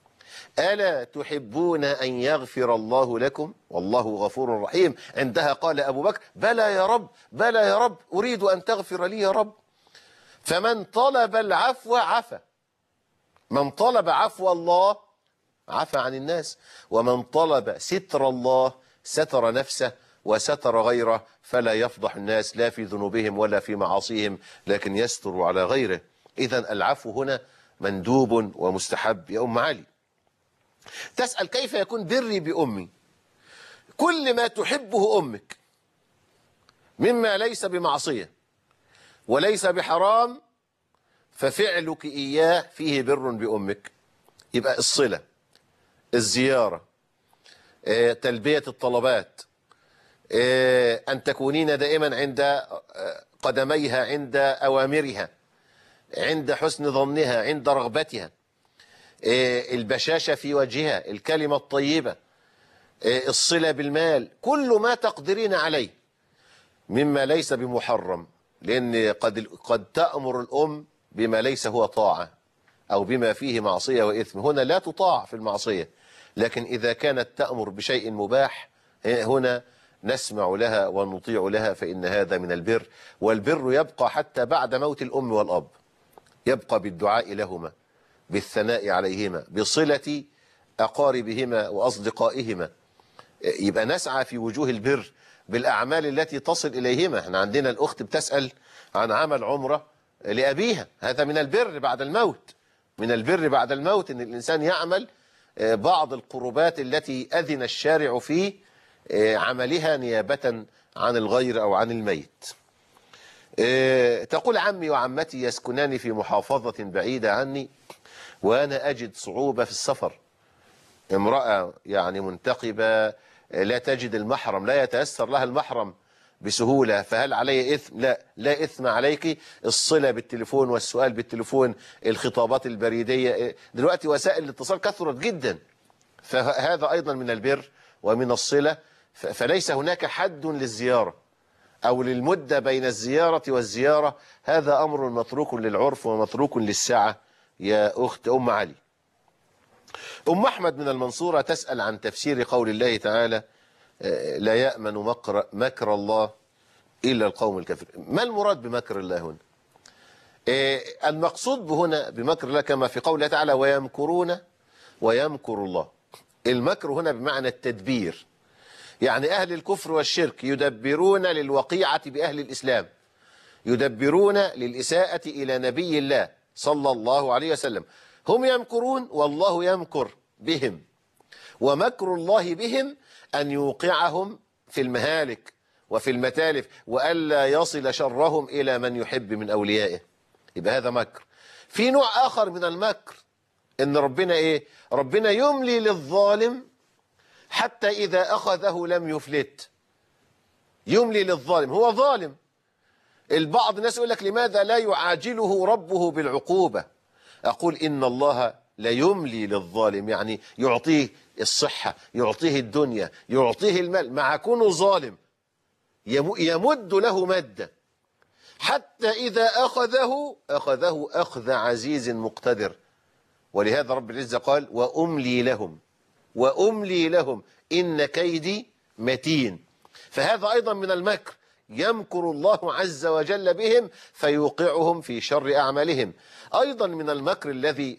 ألا تحبون أن يغفر الله لكم والله غفور رحيم عندها قال أبو بكر بلى يا رب بلى يا رب أريد أن تغفر لي يا رب فمن طلب العفو عفى من طلب عفو الله عفى عن الناس ومن طلب ستر الله ستر نفسه وستر غيره فلا يفضح الناس لا في ذنوبهم ولا في معاصيهم لكن يستر على غيره إذا العفو هنا مندوب ومستحب يا أم علي تسأل كيف يكون بري بأمي كل ما تحبه أمك مما ليس بمعصية وليس بحرام ففعلك إياه فيه بر بأمك يبقى الصلة الزيارة آه، تلبية الطلبات آه، أن تكونين دائما عند آه، قدميها عند أوامرها عند حسن ظنها عند رغبتها آه، البشاشة في وجهها الكلمة الطيبة آه، الصلة بالمال كل ما تقدرين عليه مما ليس بمحرم لأن قد قد تأمر الأم بما ليس هو طاعة أو بما فيه معصية وإثم هنا لا تطاع في المعصية لكن إذا كانت تأمر بشيء مباح هنا نسمع لها ونطيع لها فإن هذا من البر والبر يبقى حتى بعد موت الأم والأب يبقى بالدعاء لهما بالثناء عليهما بصلة أقاربهما وأصدقائهما يبقى نسعى في وجوه البر بالأعمال التي تصل إليهما احنا عندنا الأخت بتسأل عن عمل عمرة لأبيها هذا من البر بعد الموت من البر بعد الموت أن الإنسان يعمل بعض القربات التي أذن الشارع فيه آه، عملها نيابة عن الغير أو عن الميت آه، تقول عمي وعمتي يسكنان في محافظة بعيدة عني وأنا أجد صعوبة في السفر امرأة يعني منتقبة آه، لا تجد المحرم لا يتيسر لها المحرم بسهولة فهل علي إثم لا لا إثم عليك الصلة بالتليفون والسؤال بالتليفون الخطابات البريدية آه، دلوقتي وسائل الاتصال كثرت جدا فهذا أيضا من البر ومن الصلة ف- فليس هناك حد للزيارة أو للمدة بين الزيارة والزيارة هذا أمر متروك للعرف ومتروك للسعة يا أخت أم علي أم أحمد من المنصورة تسأل عن تفسير قول الله تعالى آه، لا يأمن مكر, مكر الله إلا القوم الكافر ما المراد بمكر الله هنا آه، المقصود هنا بمكر الله كما في قوله تعالى ويمكرون ويمكر الله المكر هنا بمعنى التدبير يعني أهل الكفر والشرك يدبرون للوقيعة بأهل الإسلام يدبرون للإساءة إلى نبي الله صلى الله عليه وسلم هم يمكرون والله يمكر بهم ومكر الله بهم أن يوقعهم في المهالك وفي المتالف وألا يصل شرهم إلى من يحب من أوليائه يبقى هذا مكر في نوع آخر من المكر إن ربنا إيه ربنا يملي للظالم حتى إذا أخذه لم يفلت يملي للظالم هو ظالم البعض الناس يقول لك لماذا لا يعاجله ربه بالعقوبة أقول إن الله لا يملي للظالم يعني يعطيه الصحة يعطيه الدنيا يعطيه المال مع كونه ظالم يم- يمد له مدة حتى إذا أخذه أخذه أخذ عزيز مقتدر ولهذا رب العزة قال وأملي لهم وأملي لهم إن كيدي متين فهذا أيضا من المكر يمكر الله عز وجل بهم فيوقعهم في شر أعمالهم أيضا من المكر الذي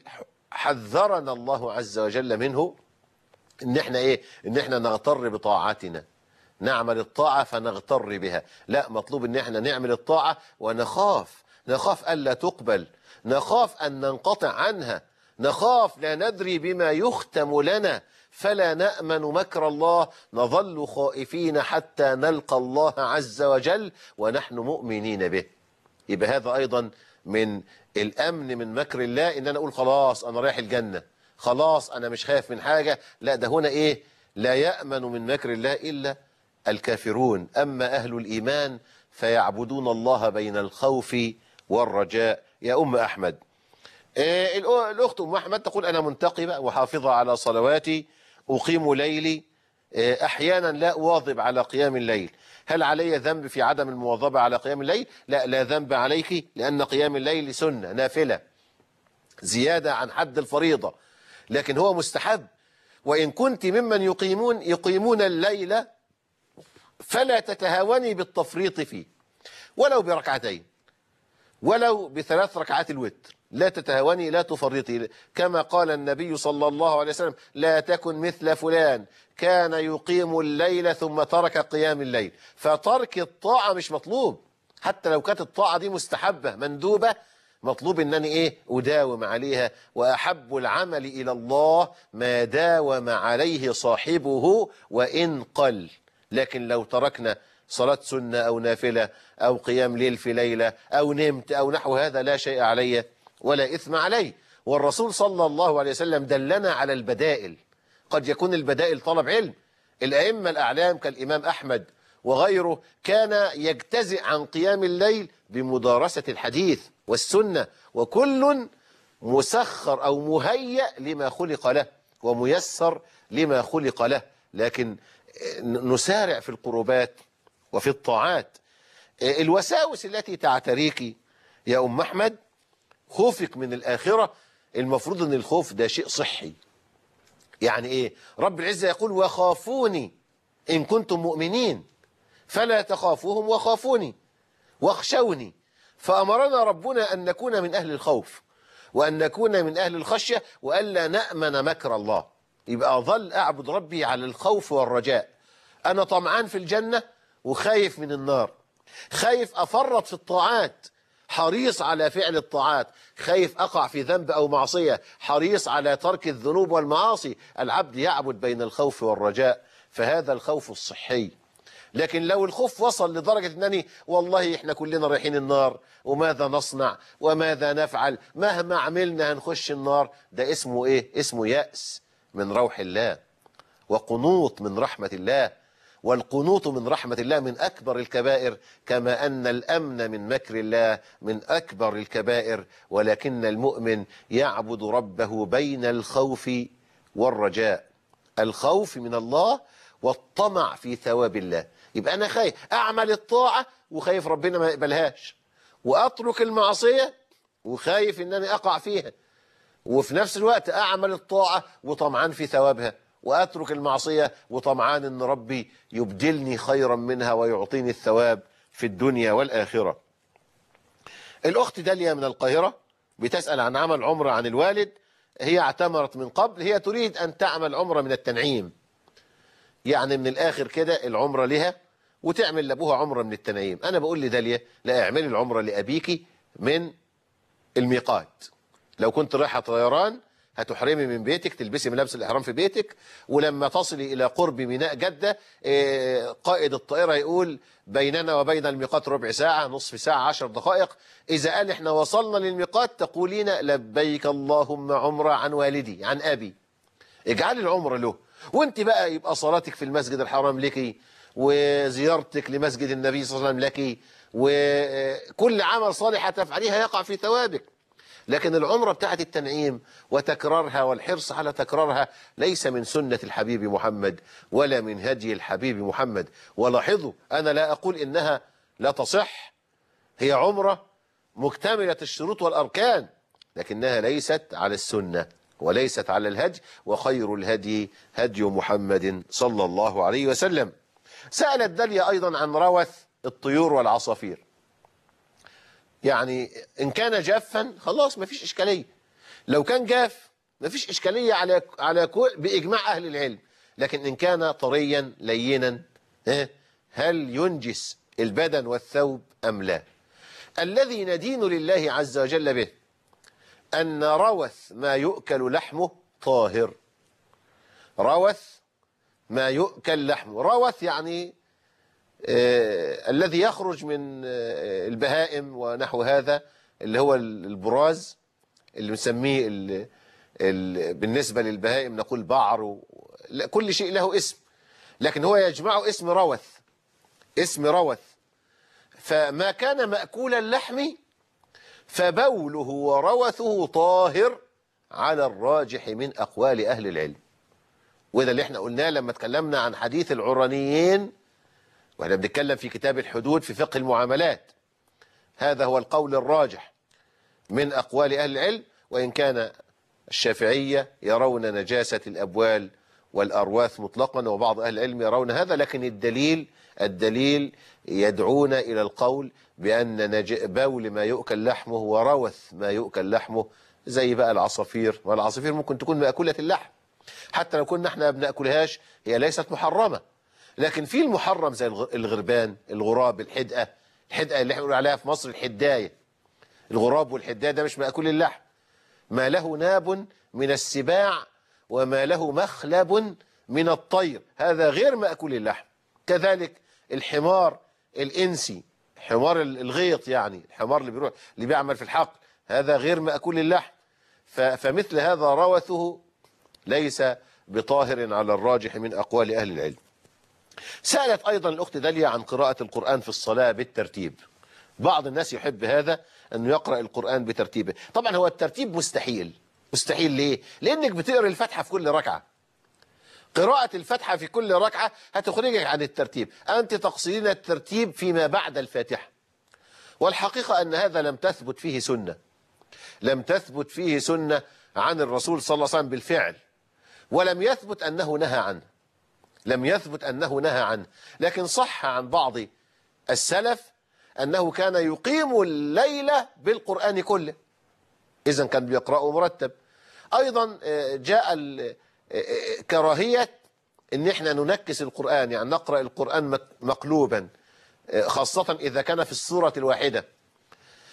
حذرنا الله عز وجل منه إن إحنا إيه إن إحنا نغتر بطاعتنا نعمل الطاعة فنغتر بها لا مطلوب إن إحنا نعمل الطاعة ونخاف نخاف ألا تقبل نخاف أن ننقطع عنها نخاف لا ندري بما يختم لنا فلا نأمن مكر الله نظل خائفين حتى نلقى الله عز وجل ونحن مؤمنين به يبقى هذا أيضا من الأمن من مكر الله إن أنا أقول خلاص أنا رايح الجنة خلاص أنا مش خايف من حاجة لا ده هنا إيه لا يأمن من مكر الله إلا الكافرون أما أهل الإيمان فيعبدون الله بين الخوف والرجاء يا أم أحمد آه، الأ- الأخت أم أحمد تقول أنا منتقبة وحافظة على صلواتي أقيم ليلي آه، أحيانا لا أواظب على قيام الليل هل علي ذنب في عدم المواظبة على قيام الليل لا لا ذنب عليك لأن قيام الليل سنة نافلة زيادة عن حد الفريضة لكن هو مستحب وإن كنت ممن يقيمون يقيمون الليل فلا تتهاوني بالتفريط فيه ولو بركعتين ولو بثلاث ركعات الوتر لا تتهاوني لا تفرطي كما قال النبي صلى الله عليه وسلم لا تكن مثل فلان كان يقيم الليل ثم ترك قيام الليل فترك الطاعة مش مطلوب حتى لو كانت الطاعة دي مستحبة مندوبة مطلوب انني ايه اداوم عليها واحب العمل الى الله ما داوم عليه صاحبه وان قل لكن لو تركنا صلاة سنة أو نافلة أو قيام ليل في ليلة أو نمت أو نحو هذا لا شيء علي ولا إثم علي والرسول صلى الله عليه وسلم دلنا على البدائل قد يكون البدائل طلب علم الأئمة الأعلام كالإمام أحمد وغيره كان يجتزئ عن قيام الليل بمدارسة الحديث والسنة وكل مسخر أو مهيأ لما خلق له وميسر لما خلق له لكن نسارع في القربات وفي الطاعات الوساوس التي تعتريك يا أم أحمد خوفك من الآخرة المفروض أن الخوف ده شيء صحي يعني إيه رب العزة يقول وخافوني إن كنتم مؤمنين فلا تخافوهم وخافوني واخشوني فأمرنا ربنا أن نكون من أهل الخوف وأن نكون من أهل الخشية وألا نأمن مكر الله يبقى أظل أعبد ربي على الخوف والرجاء أنا طمعان في الجنة وخايف من النار خايف أفرط في الطاعات حريص على فعل الطاعات خايف أقع في ذنب أو معصية حريص على ترك الذنوب والمعاصي العبد يعبد بين الخوف والرجاء فهذا الخوف الصحي لكن لو الخوف وصل لدرجة أنني والله إحنا كلنا رايحين النار وماذا نصنع وماذا نفعل مهما عملنا هنخش النار ده اسمه إيه اسمه يأس من روح الله وقنوط من رحمة الله والقنوط من رحمة الله من أكبر الكبائر كما أن الأمن من مكر الله من أكبر الكبائر ولكن المؤمن يعبد ربه بين الخوف والرجاء الخوف من الله والطمع في ثواب الله يبقى أنا خايف أعمل الطاعة وخايف ربنا ما يقبلهاش وأترك المعصية وخايف أنني أقع فيها وفي نفس الوقت أعمل الطاعة وطمعان في ثوابها وأترك المعصية وطمعان أن ربي يبدلني خيرا منها ويعطيني الثواب في الدنيا والآخرة الأخت داليا من القاهرة بتسأل عن عمل عمرة عن الوالد هي اعتمرت من قبل هي تريد أن تعمل عمرة من التنعيم يعني من الآخر كده العمرة لها وتعمل لأبوها عمرة من التنعيم أنا بقول لداليا لا اعملي العمرة لأبيك من الميقات لو كنت رايحة طيران هتحرمي من بيتك تلبسي ملابس الإحرام في بيتك ولما تصلي إلى قرب ميناء جدة آه، قائد الطائرة يقول بيننا وبين الميقات ربع ساعة نصف ساعة عشر دقائق إذا قال إحنا وصلنا للميقات تقولين لبيك اللهم عمرة عن والدي عن أبي اجعلي العمرة له وانت بقى يبقى صلاتك في المسجد الحرام لك وزيارتك لمسجد النبي صلى الله عليه وسلم لك وكل عمل صالح تفعليها يقع في ثوابك لكن العمرة بتاعت التنعيم وتكرارها والحرص على تكرارها ليس من سنة الحبيب محمد ولا من هدي الحبيب محمد ولاحظوا أنا لا أقول إنها لا تصح هي عمرة مكتملة الشروط والأركان لكنها ليست على السنة وليست على الهدي وخير الهدي هدي محمد صلى الله عليه وسلم سألت داليا أيضا عن روث الطيور والعصافير يعني إن كان جافا خلاص ما فيش إشكالية لو كان جاف ما فيش إشكالية على على كل بإجماع أهل العلم لكن إن كان طريا لينا ها، هل ينجس البدن والثوب أم لا الذي ندين لله عز وجل به أن روث ما يؤكل لحمه طاهر روث ما يؤكل لحمه روث يعني آه الذي يخرج من آه البهائم ونحو هذا اللي هو البراز اللي بنسميه ال- ال- بالنسبة للبهائم نقول بعر و... لا، كل شيء له اسم لكن هو يجمعه اسم روث اسم روث فما كان مأكول اللحم فبوله وروثه طاهر على الراجح من أقوال أهل العلم وده اللي احنا قلناه لما تكلمنا عن حديث العرانيين واحنا بنتكلم في كتاب الحدود في فقه المعاملات هذا هو القول الراجح من أقوال أهل العلم وإن كان الشافعية يرون نجاسة الأبوال والأرواث مطلقا وبعض أهل العلم يرون هذا لكن الدليل الدليل يدعون إلى القول بأن نج... بول ما يؤكل لحمه وروث ما يؤكل لحمه زي بقى العصافير والعصافير ممكن تكون مأكولة اللحم حتى لو كنا احنا بنأكلهاش هي ليست محرمة لكن في المحرم زي الغ- الغربان الغراب الحدقة الحدقة اللي احنا بنقول عليها في مصر الحداية الغراب والحداية ده مش مأكول اللحم ما له ناب من السباع وما له مخلب من الطير هذا غير مأكول اللحم كذلك الحمار الإنسي حمار ال- الغيط يعني الحمار اللي بيروح اللي بيعمل في الحقل هذا غير مأكول اللحم ف- فمثل هذا روثه ليس بطاهر على الراجح من أقوال أهل العلم سألت أيضا الأخت داليا عن قراءة القرآن في الصلاة بالترتيب بعض الناس يحب هذا أنه يقرأ القرآن بترتيبه طبعا هو الترتيب مستحيل مستحيل ليه؟ لأنك بتقرأ الفاتحة في كل ركعة قراءة الفاتحة في كل ركعة هتخرجك عن الترتيب أنت تقصدين الترتيب فيما بعد الفاتحة والحقيقة أن هذا لم تثبت فيه سنة لم تثبت فيه سنة عن الرسول صلى الله عليه وسلم بالفعل ولم يثبت أنه نهى عنه لم يثبت أنه نهى عنه لكن صح عن بعض السلف أنه كان يقيم الليلة بالقرآن كله إذا كان بيقرأه مرتب أيضا آه، جاء ال- آه، آه، كراهية أن احنا ننكس القرآن يعني نقرأ القرآن مك- مقلوبا آه، خاصة إذا كان في السورة الواحدة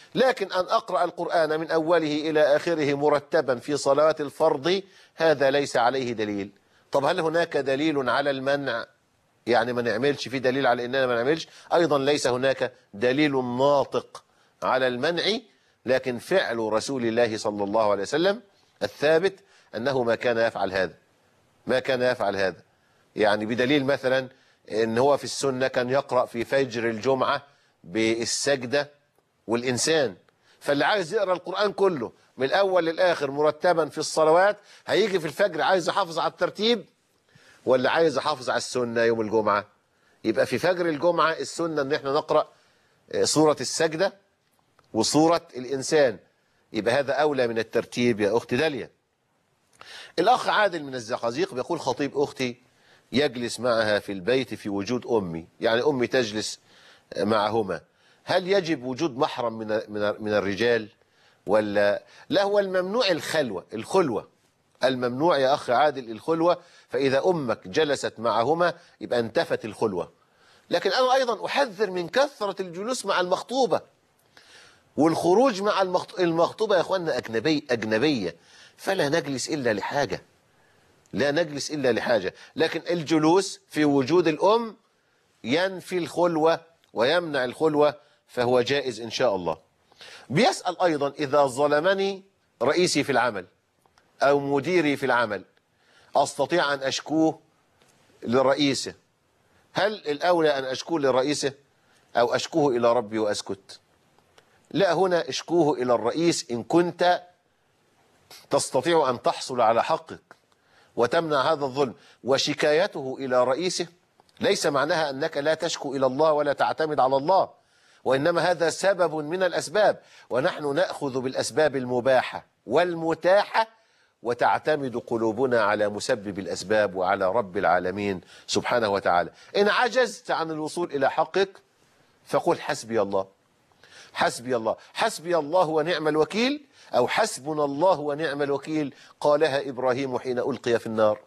لكن أن أقرأ القرآن من أوله إلى آخره مرتبا في صلوات الفرض هذا ليس عليه دليل طب هل هناك دليل على المنع يعني ما نعملش في دليل على اننا ما نعملش ايضا ليس هناك دليل ناطق على المنع لكن فعل رسول الله صلى الله عليه وسلم الثابت انه ما كان يفعل هذا ما كان يفعل هذا يعني بدليل مثلا ان هو في السنة كان يقرأ في فجر الجمعة بالسجدة والإنسان فاللي عايز يقرأ القرآن كله من الأول للآخر مرتبا في الصلوات هيجي في الفجر عايز يحافظ على الترتيب ولا عايز يحافظ على السنة يوم الجمعة يبقى في فجر الجمعة السنة ان احنا نقرأ سورة السجدة وسورة الإنسان يبقى هذا أولى من الترتيب يا أختي داليا الأخ عادل من الزقازيق بيقول خطيب أختي يجلس معها في البيت في وجود أمي يعني أمي تجلس معهما هل يجب وجود محرم من من من الرجال ولا لا هو الممنوع الخلوة الخلوة الممنوع يا أخ عادل الخلوة فإذا أمك جلست معهما يبقى انتفت الخلوة لكن أنا أيضا أحذر من كثرة الجلوس مع المخطوبة والخروج مع المخطوبة يا أخوانا أجنبي أجنبية فلا نجلس إلا لحاجة لا نجلس إلا لحاجة لكن الجلوس في وجود الأم ينفي الخلوة ويمنع الخلوة فهو جائز إن شاء الله بيسأل أيضا إذا ظلمني رئيسي في العمل أو مديري في العمل أستطيع أن أشكوه لرئيسه هل الأولى أن أشكوه لرئيسه أو أشكوه إلى ربي وأسكت لا هنا اشكوه إلى الرئيس إن كنت تستطيع أن تحصل على حقك وتمنع هذا الظلم وشكايته إلى رئيسه ليس معناها أنك لا تشكو إلى الله ولا تعتمد على الله وإنما هذا سبب من الأسباب ونحن نأخذ بالأسباب المباحة والمتاحة وتعتمد قلوبنا على مسبب الأسباب وعلى رب العالمين سبحانه وتعالى إن عجزت عن الوصول إلى حقك فقل حسبي الله حسبي الله حسبي الله ونعم الوكيل أو حسبنا الله ونعم الوكيل قالها إبراهيم حين ألقي في النار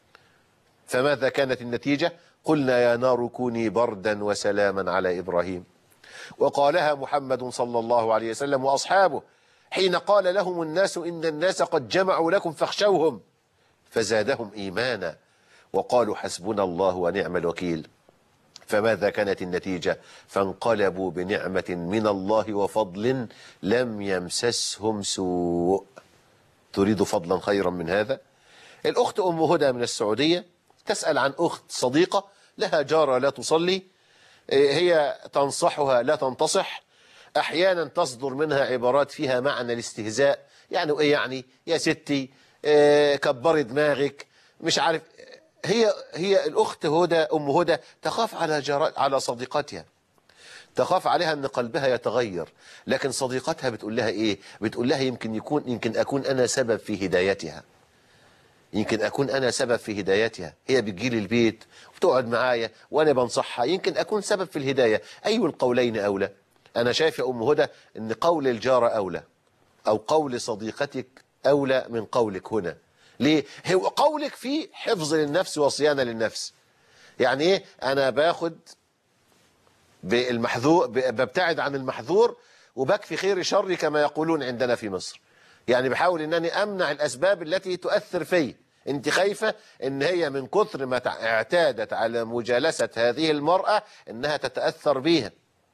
فماذا كانت النتيجة قلنا يا نار كوني بردا وسلاما على إبراهيم وقالها محمد صلى الله عليه وسلم وأصحابه حين قال لهم الناس إن الناس قد جمعوا لكم فاخشوهم فزادهم إيمانا وقالوا حسبنا الله ونعم الوكيل فماذا كانت النتيجة فانقلبوا بنعمة من الله وفضل لم يمسسهم سوء تريد فضلا خيرا من هذا الأخت أم هدى من السعودية تسأل عن أخت صديقة لها جارة لا تصلي هي تنصحها لا تنتصح أحيانا تصدر منها عبارات فيها معنى الاستهزاء يعني إيه يعني يا ستي آه كبري دماغك مش عارف هي هي الأخت هدى أم هدى تخاف على جارات على صديقتها تخاف عليها أن قلبها يتغير لكن صديقتها بتقول لها إيه بتقول لها يمكن يكون يمكن أكون أنا سبب في هدايتها يمكن أكون أنا سبب في هدايتها هي بتجيلي البيت وبتقعد معايا وأنا بنصحها يمكن أكون سبب في الهداية أي القولين أولى أنا شايف يا أم هدى أن قول الجارة أولى أو قول صديقتك أولى من قولك هنا ليه؟ هو قولك فيه حفظ للنفس وصيانة للنفس يعني إيه؟ أنا باخد بالمحذور ببتعد عن المحذور وبكفي خير شر كما يقولون عندنا في مصر يعني بحاول أنني أمنع الأسباب التي تؤثر في انت خايفة ان هي من كثر ما اعتادت على مجالسة هذه المرأة انها تتأثر بيها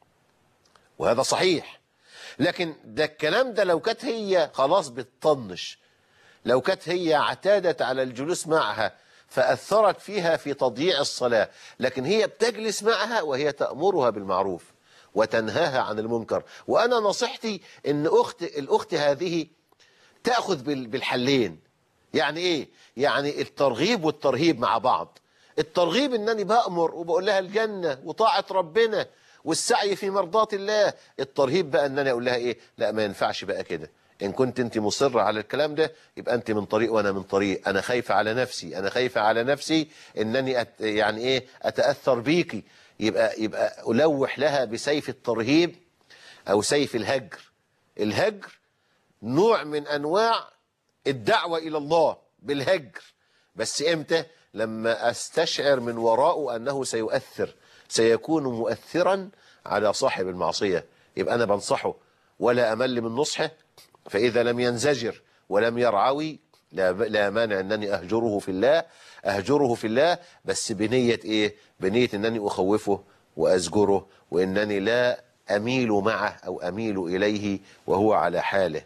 وهذا صحيح لكن ده الكلام ده لو كانت هي خلاص بتطنش لو كانت هي اعتادت على الجلوس معها فأثرت فيها في تضييع الصلاة لكن هي بتجلس معها وهي تأمرها بالمعروف وتنهاها عن المنكر وأنا نصيحتي أن أخت الأخت هذه تأخذ بالحلين يعني إيه؟ يعني الترغيب والترهيب مع بعض الترغيب أنني بأمر وبقول لها الجنة وطاعة ربنا والسعي في مرضات الله الترهيب بقى أنني أقول لها إيه؟ لا ما ينفعش بقى كده إن كنت أنت مصرة على الكلام ده يبقى أنت من طريق وأنا من طريق أنا خايفة على نفسي أنا خايفة على نفسي أنني أت يعني إيه أتأثر بيكي يبقى يبقى ألوح لها بسيف الترهيب أو سيف الهجر الهجر نوع من أنواع الدعوة إلى الله بالهجر بس إمتى لما أستشعر من وراءه أنه سيؤثر سيكون مؤثرا على صاحب المعصية يبقى أنا بنصحه ولا أمل من نصحه فإذا لم ينزجر ولم يرعوي لا, لا مانع أنني أهجره في الله أهجره في الله بس بنية إيه بنية أنني أخوفه وأزجره وأنني لا أميل معه أو أميل إليه وهو على حاله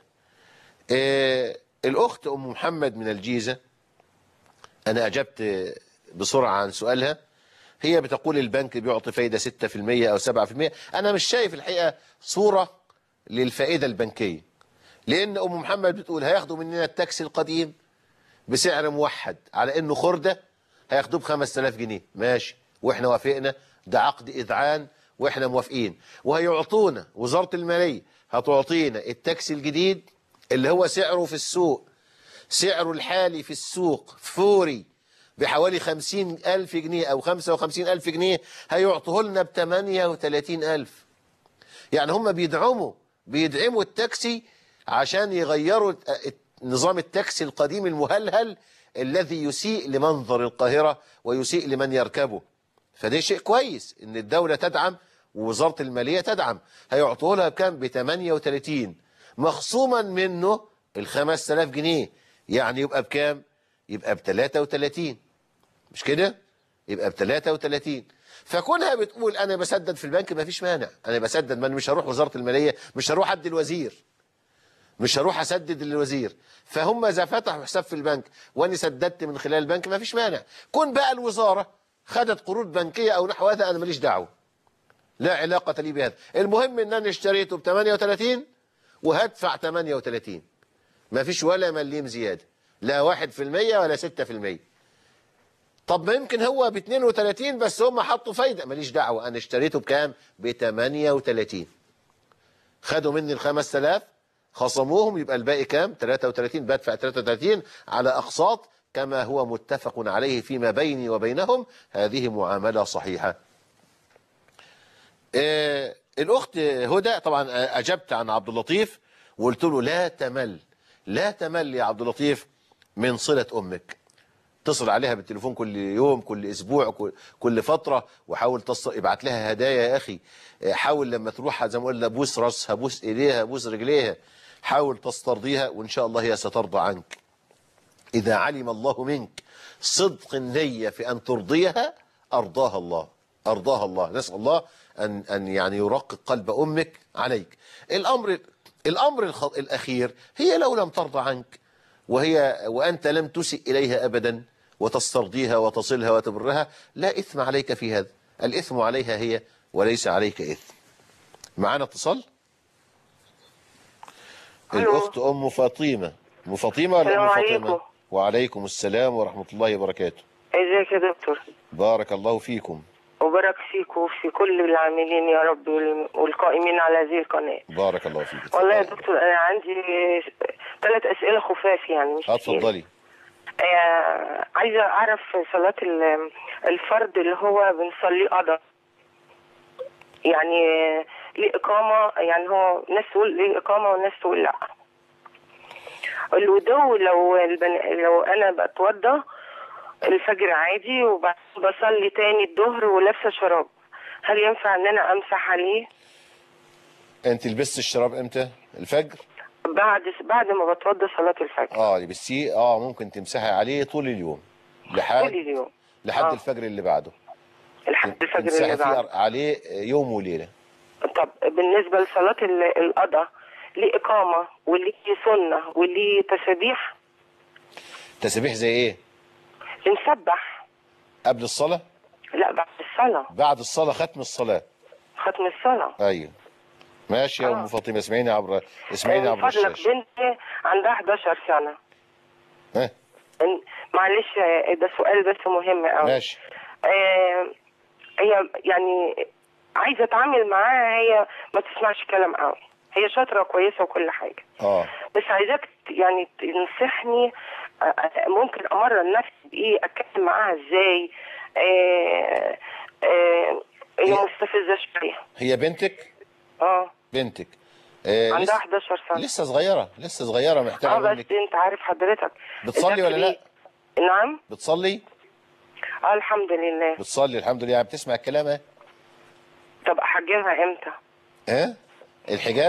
إيه الأخت أم محمد من الجيزة أنا أجبت بسرعة عن سؤالها هي بتقول البنك بيعطي فايدة 6% أو 7% أنا مش شايف الحقيقة صورة للفائدة البنكية لأن أم محمد بتقول هياخدوا مننا التاكسي القديم بسعر موحد على إنه خردة هياخدوه ب 5000 جنيه ماشي وإحنا وافقنا ده عقد إذعان وإحنا موافقين وهيعطونا وزارة المالية هتعطينا التاكسي الجديد اللي هو سعره في السوق سعره الحالي في السوق فوري بحوالي خمسين ألف جنيه أو خمسة وخمسين ألف جنيه هيعطوه لنا بتمانية وتلاتين ألف يعني هم بيدعموا بيدعموا التاكسي عشان يغيروا نظام التاكسي القديم المهلهل الذي يسيء لمنظر القاهرة ويسيء لمن يركبه فده شيء كويس ان الدولة تدعم ووزارة المالية تدعم هيعطوه لها بكام ب 38 مخصوما منه ال 5000 جنيه يعني يبقى بكام يبقى ب 33 مش كده يبقى ب 33 فكونها بتقول انا بسدد في البنك ما فيش مانع انا بسدد ما أنا مش هروح وزارة المالية مش هروح ادي الوزير مش هروح اسدد للوزير فهم اذا فتحوا حساب في البنك وانا سددت من خلال البنك ما فيش مانع كون بقى الوزارة خدت قروض بنكية او نحو هذا انا ماليش دعوه لا علاقة لي بهذا المهم ان انا اشتريته ب 38 وهدفع 38 ما فيش ولا مليم زيادة لا 1% ولا 6% طب ما يمكن هو ب 32 بس هم حطوا فايدة ماليش دعوة انا اشتريته بكام ب 38 خدوا مني ال 5000 خصموهم يبقى الباقي كام 33 بدفع 33 على اقساط كما هو متفق عليه فيما بيني وبينهم هذه معاملة صحيحة آه الأخت هدى طبعا أجبت عن عبد اللطيف وقلت له لا تمل لا تمل يا عبد اللطيف من صلة أمك اتصل عليها بالتليفون كل يوم كل أسبوع كل, كل فترة وحاول تصل ابعت لها هدايا يا أخي حاول لما تروح زي ما قلنا بوس راسها بوس إيديها بوس رجليها حاول تسترضيها وإن شاء الله هي سترضى عنك إذا علم الله منك صدق النية في أن ترضيها أرضاها الله أرضاها الله نسأل الله أن, أن يعني يرقق قلب أمك عليك الأمر الأمر الأخير هي لو لم ترضى عنك وهي وأنت لم تسئ إليها أبدا وتسترضيها وتصلها وتبرها لا إثم عليك في هذا الإثم عليها هي وليس عليك إثم معنا اتصال الأخت أم فاطمة أم فاطمة ولا أم فاطمة وعليكم السلام ورحمة الله وبركاته ازيك يا دكتور بارك الله فيكم وبارك فيك وفي كل العاملين يا رب والقائمين على هذه القناة بارك الله فيك والله يا دكتور أنا عندي ثلاث أسئلة خفاف يعني مش اتفضلي آه عايزة أعرف صلاة الفرد اللي هو بنصليه قضاء يعني ليه إقامة يعني هو ناس تقول ليه إقامة وناس تقول لأ الودو لو البن... لو أنا بتوضى الفجر عادي وبعدين بصلي تاني الظهر ولابسه شراب هل ينفع ان انا امسح عليه انت لبست الشراب امتى الفجر بعد بعد ما بتوضى صلاه الفجر اه لبستيه اه ممكن تمسحي عليه طول اليوم لحد طول اليوم لحد آه. الفجر اللي بعده لحد الفجر اللي تمسحي بعده فيه عليه يوم وليله طب بالنسبه لصلاه ال- القضاء ليه اقامه وليه سنه وليه تسابيح تسبيح زي ايه بنسبح قبل الصلاه لا بعد الصلاه بعد الصلاه ختم الصلاه ختم الصلاه ايوه ماشي يا ام فاطمه اسمعيني عبر اسمعيني من عبر فضلك الشاشه بنتي عندها 11 سنه ها إن- معلش آه، ده سؤال بس مهم قوي ماشي آه، هي يعني عايزه اتعامل معاها هي ما تسمعش كلام قوي هي شاطره كويسه وكل حاجه اه بس عايزاك ت- يعني تنصحني آه، آه، ممكن امرن نفسي بايه اتكلم معاها ازاي آه، آه، هي مستفزه شويه هي بنتك اه بنتك آه عندها لسه 11 سنه لسه صغيره لسه صغيره اه محتاجه بس منك انت عارف حضرتك بتصلي ولا لا نعم بتصلي اه الحمد لله بتصلي الحمد لله يعني بتسمع الكلام اهي طب احجبها امتى ها الحجاب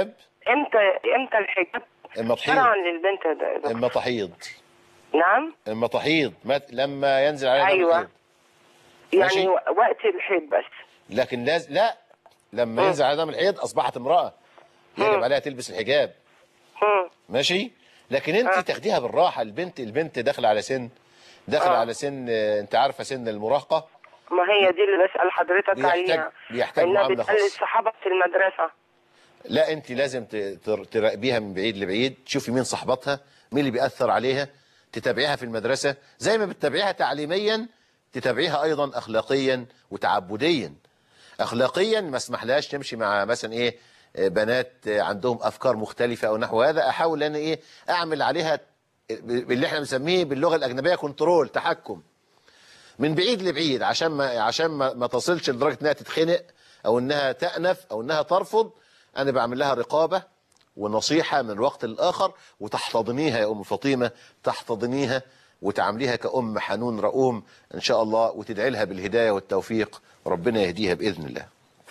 امتى امتى الحجاب اما شرعا تحيض للبنت ده, ده. اما تحيض نعم اما تحيض مت- لما ينزل عليها دم أيوة. الحيض ماشي. يعني وقت الحيض بس لكن لاز... لا لما ينزل عليها دم الحيض اصبحت امراه يجب عليها تلبس الحجاب ماشي لكن انت تاخديها بالراحه البنت البنت داخله على سن داخله آه. على سن آه، انت عارفه سن المراهقه ما هي دي اللي بسأل حضرتك بيحتاج- عليها بيحتاج انها معاملة بتقلد خاصة. صحابة في المدرسة لا انت لازم ت- تر- تراقبيها من بعيد لبعيد تشوفي مين صاحباتها مين اللي بيأثر عليها تتابعيها في المدرسة زي ما بتتابعيها تعليميا تتابعيها ايضا اخلاقيا وتعبديا اخلاقيا ما اسمحلهاش تمشي مع مثلا ايه آه، بنات آه، عندهم افكار مختلفة او نحو هذا احاول ان ايه اعمل عليها ب- باللي احنا بنسميه باللغة الاجنبية كنترول تحكم من بعيد لبعيد عشان ما عشان ما, ما تصلش لدرجه انها تتخنق او انها تأنف او انها ترفض انا بعمل لها رقابه ونصيحه من وقت للاخر وتحتضنيها يا ام فاطمه تحتضنيها وتعامليها كأم حنون رؤوم ان شاء الله وتدعي لها بالهدايه والتوفيق ربنا يهديها باذن الله.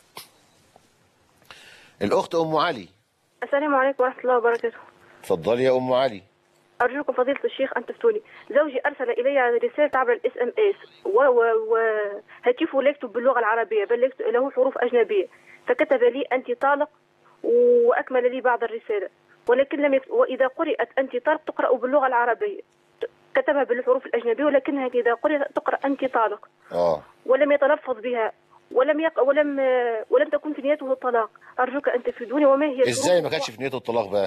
الاخت ام علي السلام عليكم ورحمة الله وبركاته اتفضلي يا ام علي. أرجوكم فضيلة الشيخ أن تفتوني زوجي أرسل إلي رسالة عبر الاس ام اس وهاتفه لا يكتب باللغة العربية بل يكتب له حروف أجنبية فكتب لي أنت طالق وأكمل لي بعض الرسالة ولكن لم يكتب وإذا قرأت أنت طالق تقرأ باللغة العربية كتبها بالحروف الأجنبية ولكنها إذا قرأت تقرأ أنت طالق اه ولم يتلفظ بها ولم يق... ولم ولم تكن في نيته الطلاق أرجوك أن تفيدوني وما هي ازاي ما شروط- كانش في نيته الطلاق بقى؟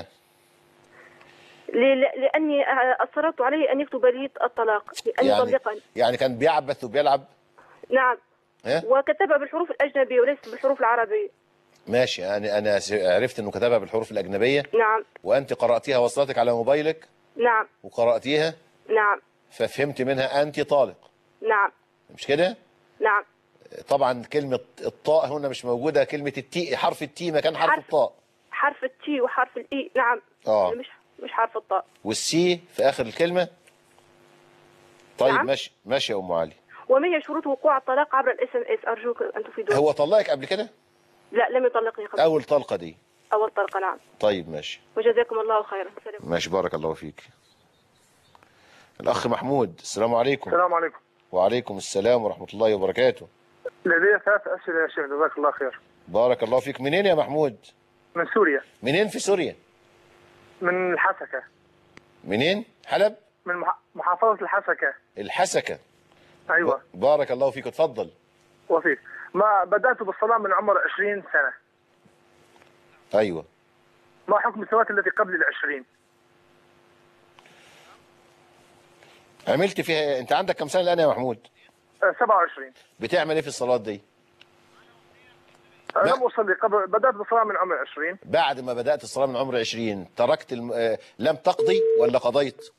ل- لأني أصررت عليه أن يكتب لي الطلاق أن يعني يطلقني يعني كان بيعبث وبيلعب نعم ها؟ وكتبها بالحروف الأجنبية وليس بالحروف العربية ماشي انا انا س- عرفت انه كتبها بالحروف الاجنبيه نعم وانت قراتيها وصلتك على موبايلك نعم وقراتيها نعم ففهمت منها انت طالق نعم مش كده نعم طبعا كلمه الطاء هنا مش موجوده كلمه التي حرف التي مكان حرف حرف- الطاء حرف التي وحرف الإي نعم اه مش مش حرف الطاء والسي في اخر الكلمه طيب نعم. ماشي ماشي يا ام علي وما هي شروط وقوع الطلاق عبر الاس ام اس أرجوك أن تفيدوني هو طلقك قبل كده لا لم يطلقني قبل اول طلقه دي أول طلقة نعم طيب ماشي وجزاكم الله خيرا سلام ماشي بارك الله فيك الاخ محمود السلام عليكم السلام عليكم وعليكم السلام ورحمه الله وبركاته لدي ثلاث أسئلة يا شيخ جزاك الله خير بارك الله فيك منين يا محمود من سوريا منين في سوريا من الحسكة منين حلب من مح- محافظة الحسكة الحسكة أيوة بارك الله فيك اتفضل وفيك ما بدأت بالصلاة من عمر 20 سنة ايوه ما حكم السنوات التي قبل العشرين عملت فيها إيه؟ انت عندك كم سنه الان يا محمود آه، 27 بتعمل ايه في الصلاه دي آه، لم أصلي قبل بدأت بالصلاة من عمر 20 بعد ما بدات الصلاه من عمر 20 تركت الم... آه، لم تقضي ولا قضيت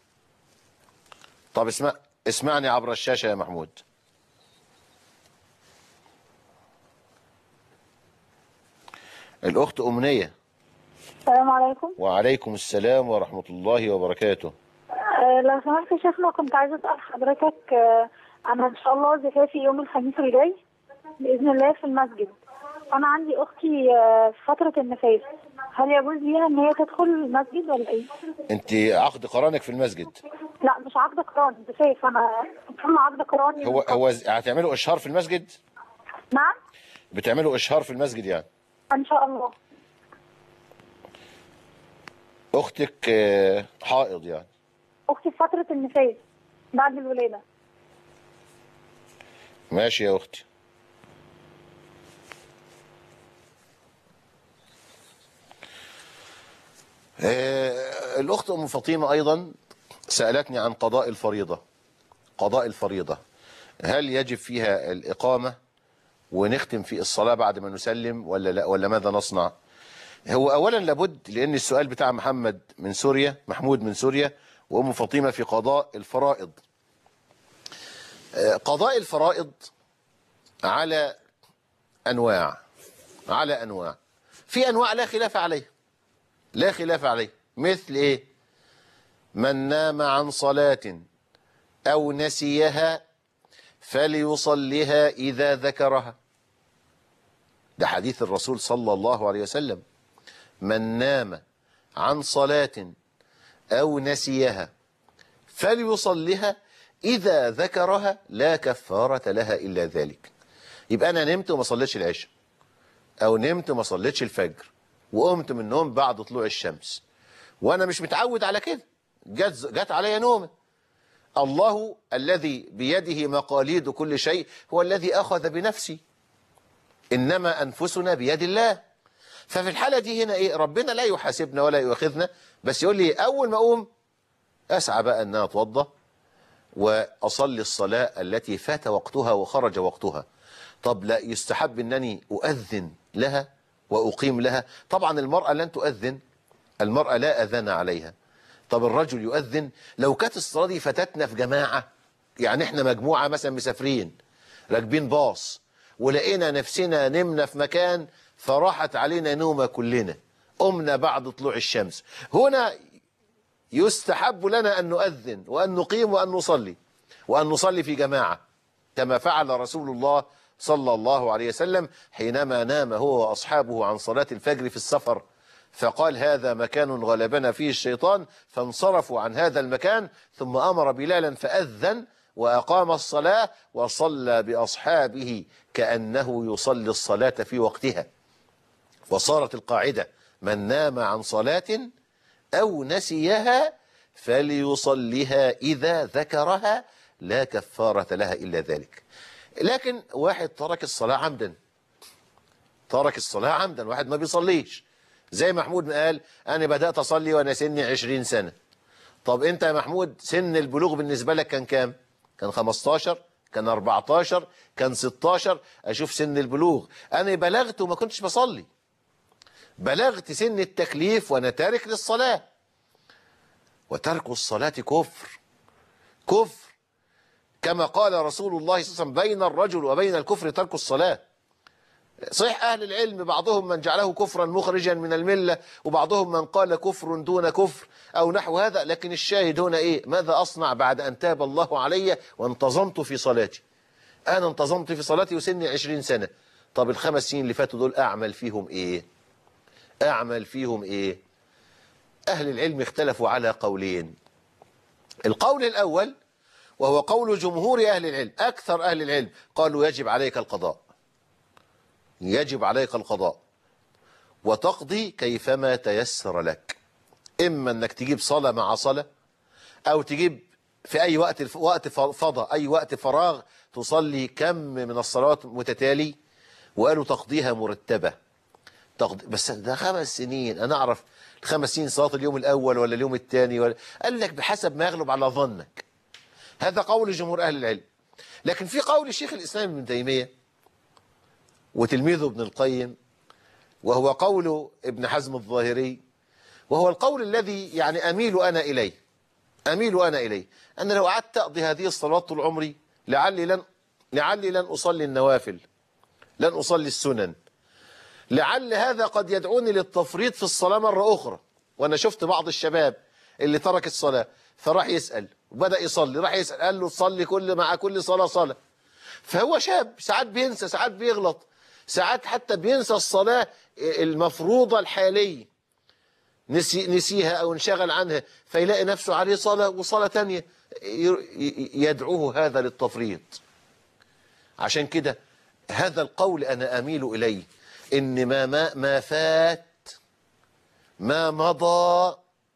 طب اسمع اسمعني عبر الشاشه يا محمود الاخت امنيه السلام عليكم وعليكم السلام ورحمه الله وبركاته آه، لو سمحت يا شيخنا كنت عايزة أسأل حضرتك آه، أنا إن شاء الله زفافي يوم الخميس الجاي بإذن الله في المسجد أنا عندي أختي آه، في فترة النفاس هل يجوز ليها إن هي تدخل المسجد ولا إيه؟ انت عقد قرانك في المسجد لا مش عقد قران زفاف أنا كنا عقد قران هو هو ز- هتعملوا اشهار في المسجد نعم بتعملوا اشهار في المسجد يعني إن شاء الله اختك آه، حائض يعني أختي في فترة النفاس بعد الولادة ماشي يا اختي آه، الاخت ام فاطمه ايضا سالتني عن قضاء الفريضه قضاء الفريضه هل يجب فيها الاقامه ونختم في الصلاه بعد ما نسلم ولا لا ولا ماذا نصنع هو اولا لابد لان السؤال بتاع محمد من سوريا محمود من سوريا وام فاطمه في قضاء الفرائض آه، قضاء الفرائض على انواع على انواع في انواع لا خلاف عليها لا خلاف عليه مثل ايه من نام عن صلاة او نسيها فليصلها اذا ذكرها ده حديث الرسول صلى الله عليه وسلم من نام عن صلاة أو نسيها فليصلها إذا ذكرها لا كفارة لها إلا ذلك يبقى أنا نمت وما صليتش العشاء أو نمت وما صليتش الفجر وقمت من النوم بعد طلوع الشمس وأنا مش متعود على كده جت, جت عليا نومه الله الذي بيده مقاليد كل شيء هو الذي أخذ بنفسي إنما أنفسنا بيد الله ففي الحالة دي هنا إيه ربنا لا يحاسبنا ولا يؤاخذنا بس يقول لي أول ما أقوم أسعى بقى أن أنا أتوضى وأصلي الصلاة التي فات وقتها وخرج وقتها طب لا يستحب أنني أؤذن لها وأقيم لها طبعا المرأة لن تؤذن المرأة لا أذان عليها طب الرجل يؤذن لو كانت الصلاة دي فاتتنا في جماعة يعني احنا مجموعة مثلا مسافرين راكبين باص ولقينا نفسنا نمنا في مكان فراحت علينا نومة كلنا قمنا بعد طلوع الشمس هنا يستحب لنا أن نؤذن وأن نقيم وأن نصلي وأن نصلي في جماعة كما فعل رسول الله صلى الله عليه وسلم حينما نام هو وأصحابه عن صلاة الفجر في السفر فقال هذا مكان غلبنا فيه الشيطان فانصرفوا عن هذا المكان ثم أمر بلالا فأذن وأقام الصلاة وصلى بأصحابه كأنه يصلي الصلاة في وقتها وصارت القاعدة من نام عن صلاة أو نسيها فليصليها إذا ذكرها لا كفارة لها إلا ذلك لكن واحد ترك الصلاة عمدا ترك الصلاة عمدا واحد ما بيصليش زي محمود ما قال أنا بدأت أصلي وأنا سني عشرين سنة طب أنت يا محمود سن البلوغ بالنسبة لك كان كام كان 15 كان 14 كان 16 أشوف سن البلوغ أنا بلغت وما كنتش بصلي بلغت سن التكليف وأنا تارك للصلاة وترك الصلاة كفر كفر كما قال رسول الله صلى الله عليه وسلم بين الرجل وبين الكفر ترك الصلاة صحيح أهل العلم بعضهم من جعله كفرا مخرجا من الملة وبعضهم من قال كفر دون كفر أو نحو هذا لكن الشاهد هنا إيه ماذا أصنع بعد أن تاب الله علي وانتظمت في صلاتي أنا انتظمت في صلاتي وسني عشرين سنة طب الخمس سنين اللي فاتوا دول أعمل فيهم إيه أعمل فيهم إيه أهل العلم اختلفوا على قولين القول الأول وهو قول جمهور أهل العلم أكثر أهل العلم قالوا يجب عليك القضاء يجب عليك القضاء وتقضي كيفما تيسر لك إما أنك تجيب صلاة مع صلاة أو تجيب في أي وقت وقت فضى أي وقت فراغ تصلي كم من الصلوات متتالي وقالوا تقضيها مرتبة تقضي بس ده خمس سنين أنا أعرف الخمس سنين صلاة اليوم الأول ولا اليوم الثاني ولا قال لك بحسب ما يغلب على ظنك هذا قول جمهور أهل العلم لكن في قول شيخ الإسلام ابن تيمية وتلميذه ابن القيم وهو قول ابن حزم الظاهري وهو القول الذي يعني أميل أنا إليه أميل أنا إليه أن لو قعدت أقضي هذه الصلوات طول عمري لعلي لن لعلي لن أصلي النوافل لن أصلي السنن لعل هذا قد يدعوني للتفريط في الصلاة مرة أخرى وأنا شفت بعض الشباب اللي ترك الصلاة فراح يسأل وبدأ يصلي راح يسأل قال له تصلي كل مع كل صلاة صلاة فهو شاب ساعات بينسى ساعات بيغلط ساعات حتى بينسى الصلاة المفروضة الحالية نسي نسيها أو انشغل عنها فيلاقي نفسه عليه صلاة وصلاة تانية يدعوه هذا للتفريط عشان كده هذا القول أنا أميل إليه إن ما, ما, ما فات ما مضى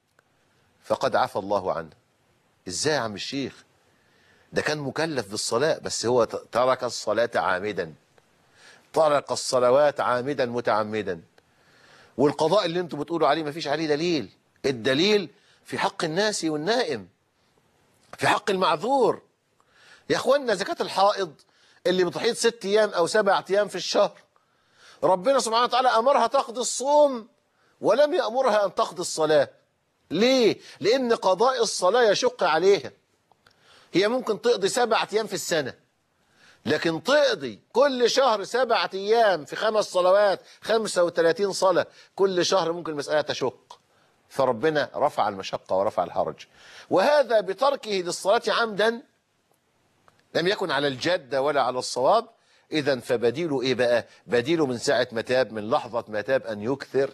فقد عفى الله عنه إزاي يا عم الشيخ ده كان مكلف بالصلاة بس هو ترك الصلاة عامدا ترك الصلوات عامدا متعمدا والقضاء اللي انتم بتقولوا عليه ما فيش عليه دليل الدليل في حق الناس والنائم في حق المعذور يا اخوانا زكاة الحائض اللي بتحيض ست ايام او سبع ايام في الشهر ربنا سبحانه وتعالى امرها تقضي الصوم ولم يأمرها ان تقضي الصلاة ليه؟ لان قضاء الصلاة يشق عليها هي ممكن تقضي سبعة ايام في السنة لكن تقضي كل شهر سبعة أيام في خمس صلوات خمسة وثلاثين صلاة كل شهر ممكن المسألة تشق فربنا رفع المشقة ورفع الحرج وهذا بتركه للصلاة عمدا لم يكن على الجدة ولا على الصواب إذا فبديله إيه بقى بديله من ساعة ما تاب من لحظة ما تاب أن يكثر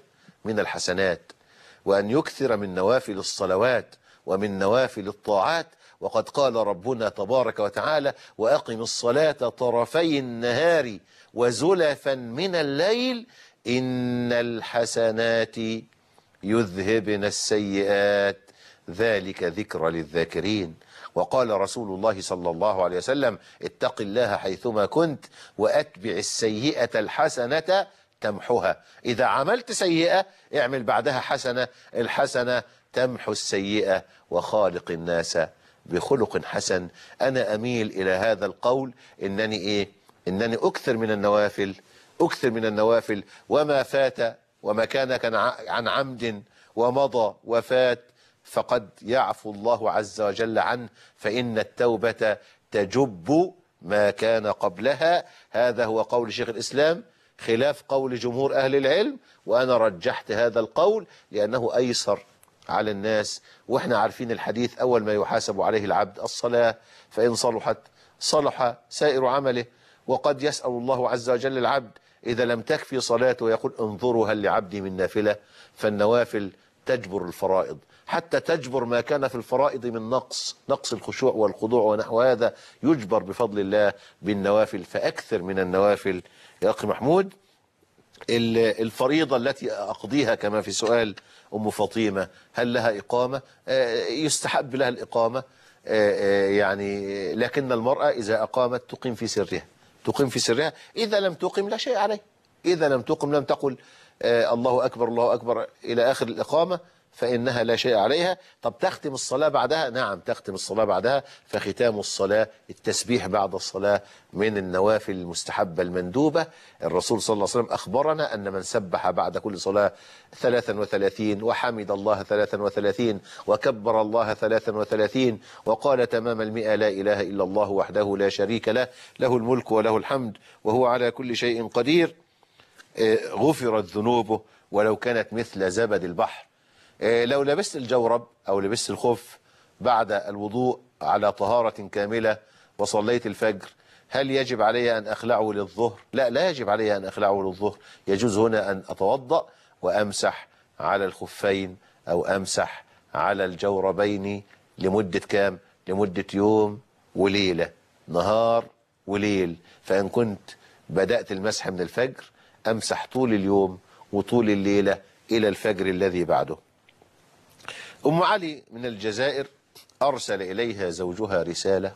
من الحسنات وأن يكثر من نوافل الصلوات ومن نوافل الطاعات وقد قال ربنا تبارك وتعالى وأقم الصلاة طرفي النهار وزلفا من الليل إن الحسنات يذهبن السيئات ذلك ذكرى للذاكرين وقال رسول الله صلى الله عليه وسلم اتق الله حيثما كنت وأتبع السيئة الحسنة تمحها إذا عملت سيئة اعمل بعدها حسنة الحسنة تمحو السيئة وخالق الناس بخلق حسن أنا أميل إلى هذا القول إنني إيه إنني أكثر من النوافل أكثر من النوافل وما فات وما كان كان ع- عن عمد ومضى وفات فقد يعفو الله عز وجل عنه فإن التوبة تجب ما كان قبلها هذا هو قول شيخ الإسلام خلاف قول جمهور أهل العلم وأنا رجحت هذا القول لأنه أيسر على الناس وإحنا عارفين الحديث أول ما يحاسب عليه العبد الصلاة فإن صلحت صلح سائر عمله وقد يسأل الله عز وجل العبد إذا لم تكفي صلاته يقول انظروا هل لعبدي من نافلة فالنوافل تجبر الفرائض حتى تجبر ما كان في الفرائض من نقص نقص الخشوع والخضوع ونحو هذا يجبر بفضل الله بالنوافل فأكثر من النوافل يا أخي محمود ال- الفريضة التي أقضيها كما في سؤال أم فاطمة هل لها إقامة آه، يستحب لها الإقامة آه، آه، يعني لكن المرأة إذا أقامت تقيم في سرها تقيم في سرها إذا لم تقم لا شيء عليه إذا لم تقم لم تقل آه، الله أكبر الله أكبر إلى آخر الإقامة فإنها لا شيء عليها طب تختم الصلاة بعدها نعم تختم الصلاة بعدها فختام الصلاة التسبيح بعد الصلاة من النوافل المستحبة المندوبة الرسول صلى الله عليه وسلم أخبرنا أن من سبح بعد كل صلاة 33 وحمد الله 33 وكبر الله 33 وقال تمام المئة لا إله إلا الله وحده لا شريك له له الملك وله الحمد وهو على كل شيء قدير آه، غفرت ذنوبه ولو كانت مثل زبد البحر آه، لو لبست الجورب أو لبست الخف بعد الوضوء على طهارة كاملة وصليت الفجر هل يجب علي أن أخلعه للظهر؟ لا لا يجب علي أن أخلعه للظهر يجوز هنا أن أتوضأ وأمسح على الخفين أو أمسح على الجوربين لمدة كام؟ لمدة يوم وليلة نهار وليل فإن كنت بدأت المسح من الفجر أمسح طول اليوم وطول الليلة إلى الفجر الذي بعده أم علي من الجزائر أرسل إليها زوجها رسالة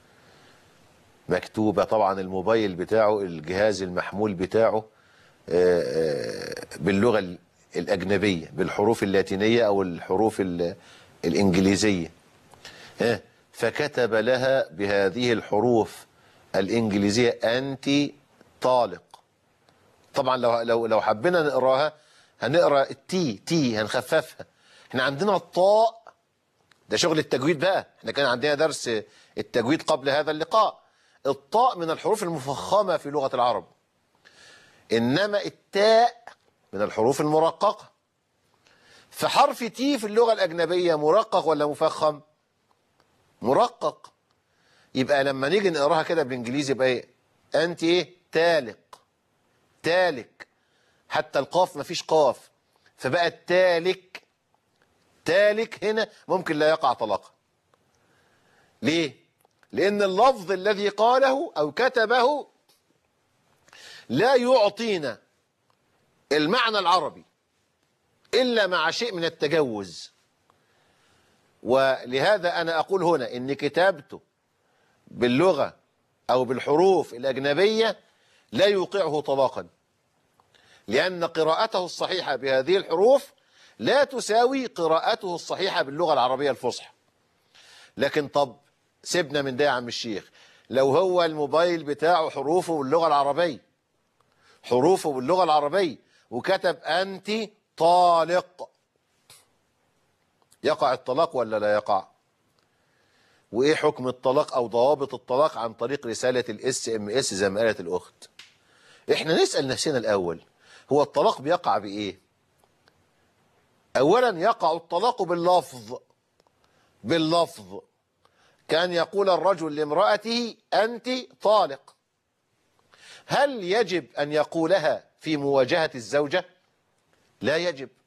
مكتوبة طبعا الموبايل بتاعه الجهاز المحمول بتاعه آه، آه، باللغة ال- الأجنبية بالحروف اللاتينية أو الحروف ال- الإنجليزية ها، فكتب لها بهذه الحروف الإنجليزية أنت طالق طبعا لو لو لو حبينا نقراها هنقرا التي تي هنخففها احنا عندنا الطاء ده شغل التجويد بقى احنا كان عندنا درس التجويد قبل هذا اللقاء الطاء من الحروف المفخمة في لغة العرب إنما التاء من الحروف المرققة فحرف تي في اللغة الأجنبية مرقق ولا مفخم مرقق يبقى لما نيجي نقراها كده بالإنجليزي يبقى إيه أنت إيه تالق تالك حتى القاف مفيش قاف فبقى التالك تالك هنا ممكن لا يقع طلاقا ليه لأن اللفظ الذي قاله أو كتبه لا يعطينا المعنى العربي إلا مع شيء من التجوز ولهذا أنا أقول هنا إن كتابته باللغة أو بالحروف الأجنبية لا يوقعه طلاقا لأن قراءته الصحيحة بهذه الحروف لا تساوي قراءته الصحيحة باللغة العربية الفصحى لكن طب سيبنا من ده يا عم الشيخ لو هو الموبايل بتاعه حروفه باللغة العربية حروفه باللغة العربية وكتب أنت طالق يقع الطلاق ولا لا يقع وإيه حكم الطلاق أو ضوابط الطلاق عن طريق رسالة الاس ام اس زي ما قالت الأخت إحنا نسأل نفسنا الأول هو الطلاق بيقع بإيه أولا يقع الطلاق باللفظ باللفظ كان يقول الرجل لامرأته أنت طالق هل يجب أن يقولها في مواجهة الزوجة لا يجب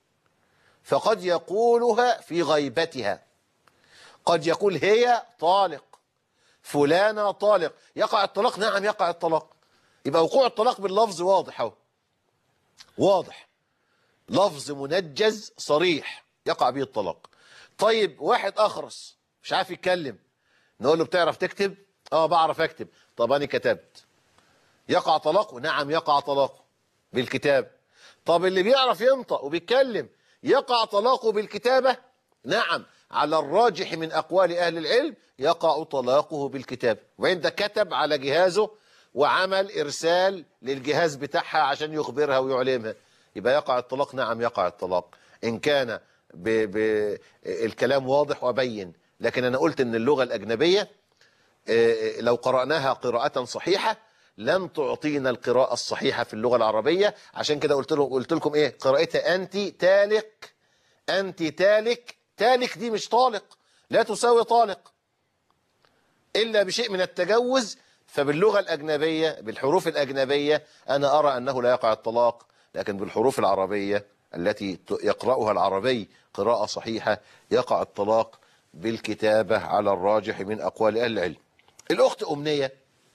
فقد يقولها في غيبتها قد يقول هي طالق فلانة طالق يقع الطلاق نعم يقع الطلاق يبقى وقوع الطلاق باللفظ واضح اهو واضح لفظ منجز صريح يقع به الطلاق طيب واحد اخرس مش عارف يتكلم نقول له بتعرف تكتب اه بعرف اكتب طب انا كتبت يقع طلاقه نعم يقع طلاقه بالكتاب طب اللي بيعرف ينطق وبيتكلم يقع طلاقه بالكتابة نعم على الراجح من أقوال أهل العلم يقع طلاقه بالكتاب وعند كتب على جهازه وعمل إرسال للجهاز بتاعها عشان يخبرها ويعلمها يبقى يقع الطلاق نعم يقع الطلاق إن كان ب... ب... الكلام واضح وبين لكن أنا قلت أن اللغة الأجنبية آه، لو قرأناها قراءة صحيحة لم تعطينا القراءة الصحيحة في اللغة العربية عشان كده قلت لهم قلت لكم ايه قراءتها انت تالك انت تالك تالك دي مش طالق لا تساوي طالق الا بشيء من التجوز فباللغة الأجنبية بالحروف الأجنبية أنا أرى أنه لا يقع الطلاق لكن بالحروف العربية التي ت- يقرأها العربي قراءة صحيحة يقع الطلاق بالكتابة على الراجح من أقوال أهل العلم الأخت أمنية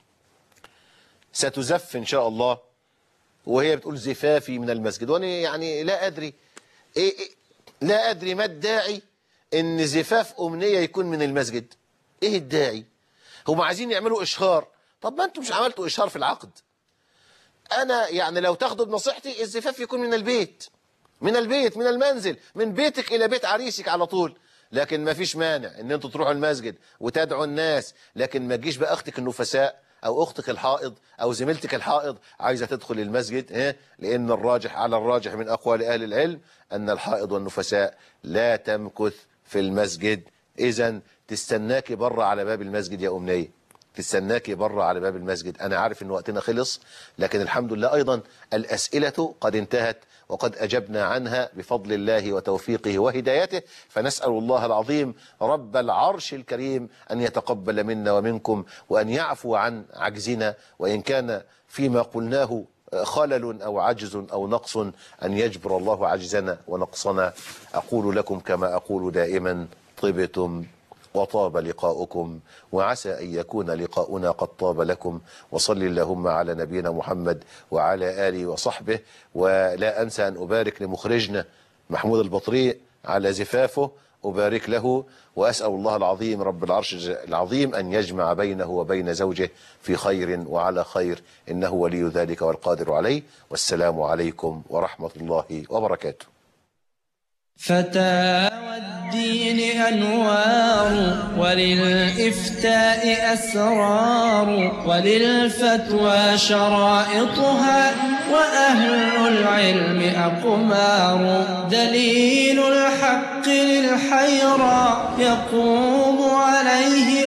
ستزف إن شاء الله وهي بتقول زفافي من المسجد وأنا يعني لا أدري إيه إيه لا أدري ما الداعي إن زفاف أمنية يكون من المسجد إيه الداعي هم عايزين يعملوا إشهار طب ما أنتم مش عملتوا إشهار في العقد أنا يعني لو تاخدوا بنصيحتي الزفاف يكون من البيت من البيت من المنزل من بيتك إلى بيت عريسك على طول لكن ما فيش مانع ان انتوا تروحوا المسجد وتدعوا الناس لكن ما تجيش بقى اختك النفساء او اختك الحائض او زميلتك الحائض عايزه تدخل المسجد ها لان الراجح على الراجح من اقوال اهل العلم ان الحائض والنفساء لا تمكث في المسجد اذا تستناكي بره على باب المسجد يا امنيه تستناكي بره على باب المسجد انا عارف ان وقتنا خلص لكن الحمد لله ايضا الاسئله قد انتهت وقد أجبنا عنها بفضل الله وتوفيقه وهدايته فنسأل الله العظيم رب العرش الكريم أن يتقبل منا ومنكم وأن يعفو عن عجزنا وإن كان فيما قلناه خلل أو عجز أو نقص أن يجبر الله عجزنا ونقصنا أقول لكم كما أقول دائما طبتم وطاب لقاؤكم وعسى أن يكون لقاؤنا قد طاب لكم وصل اللهم على نبينا محمد وعلى آله وصحبه ولا أنسى أن أبارك لمخرجنا محمود البطريق على زفافه أبارك له وأسأل الله العظيم رب العرش العظيم أن يجمع بينه وبين زوجه في خير وعلى خير إنه ولي ذلك والقادر عليه والسلام عليكم ورحمة الله وبركاته فتاوى الدين أنوار وللإفتاء أسرار وللفتوى شرائطها وأهل العلم أقمار دليل الحق للحيرى يقوم عليه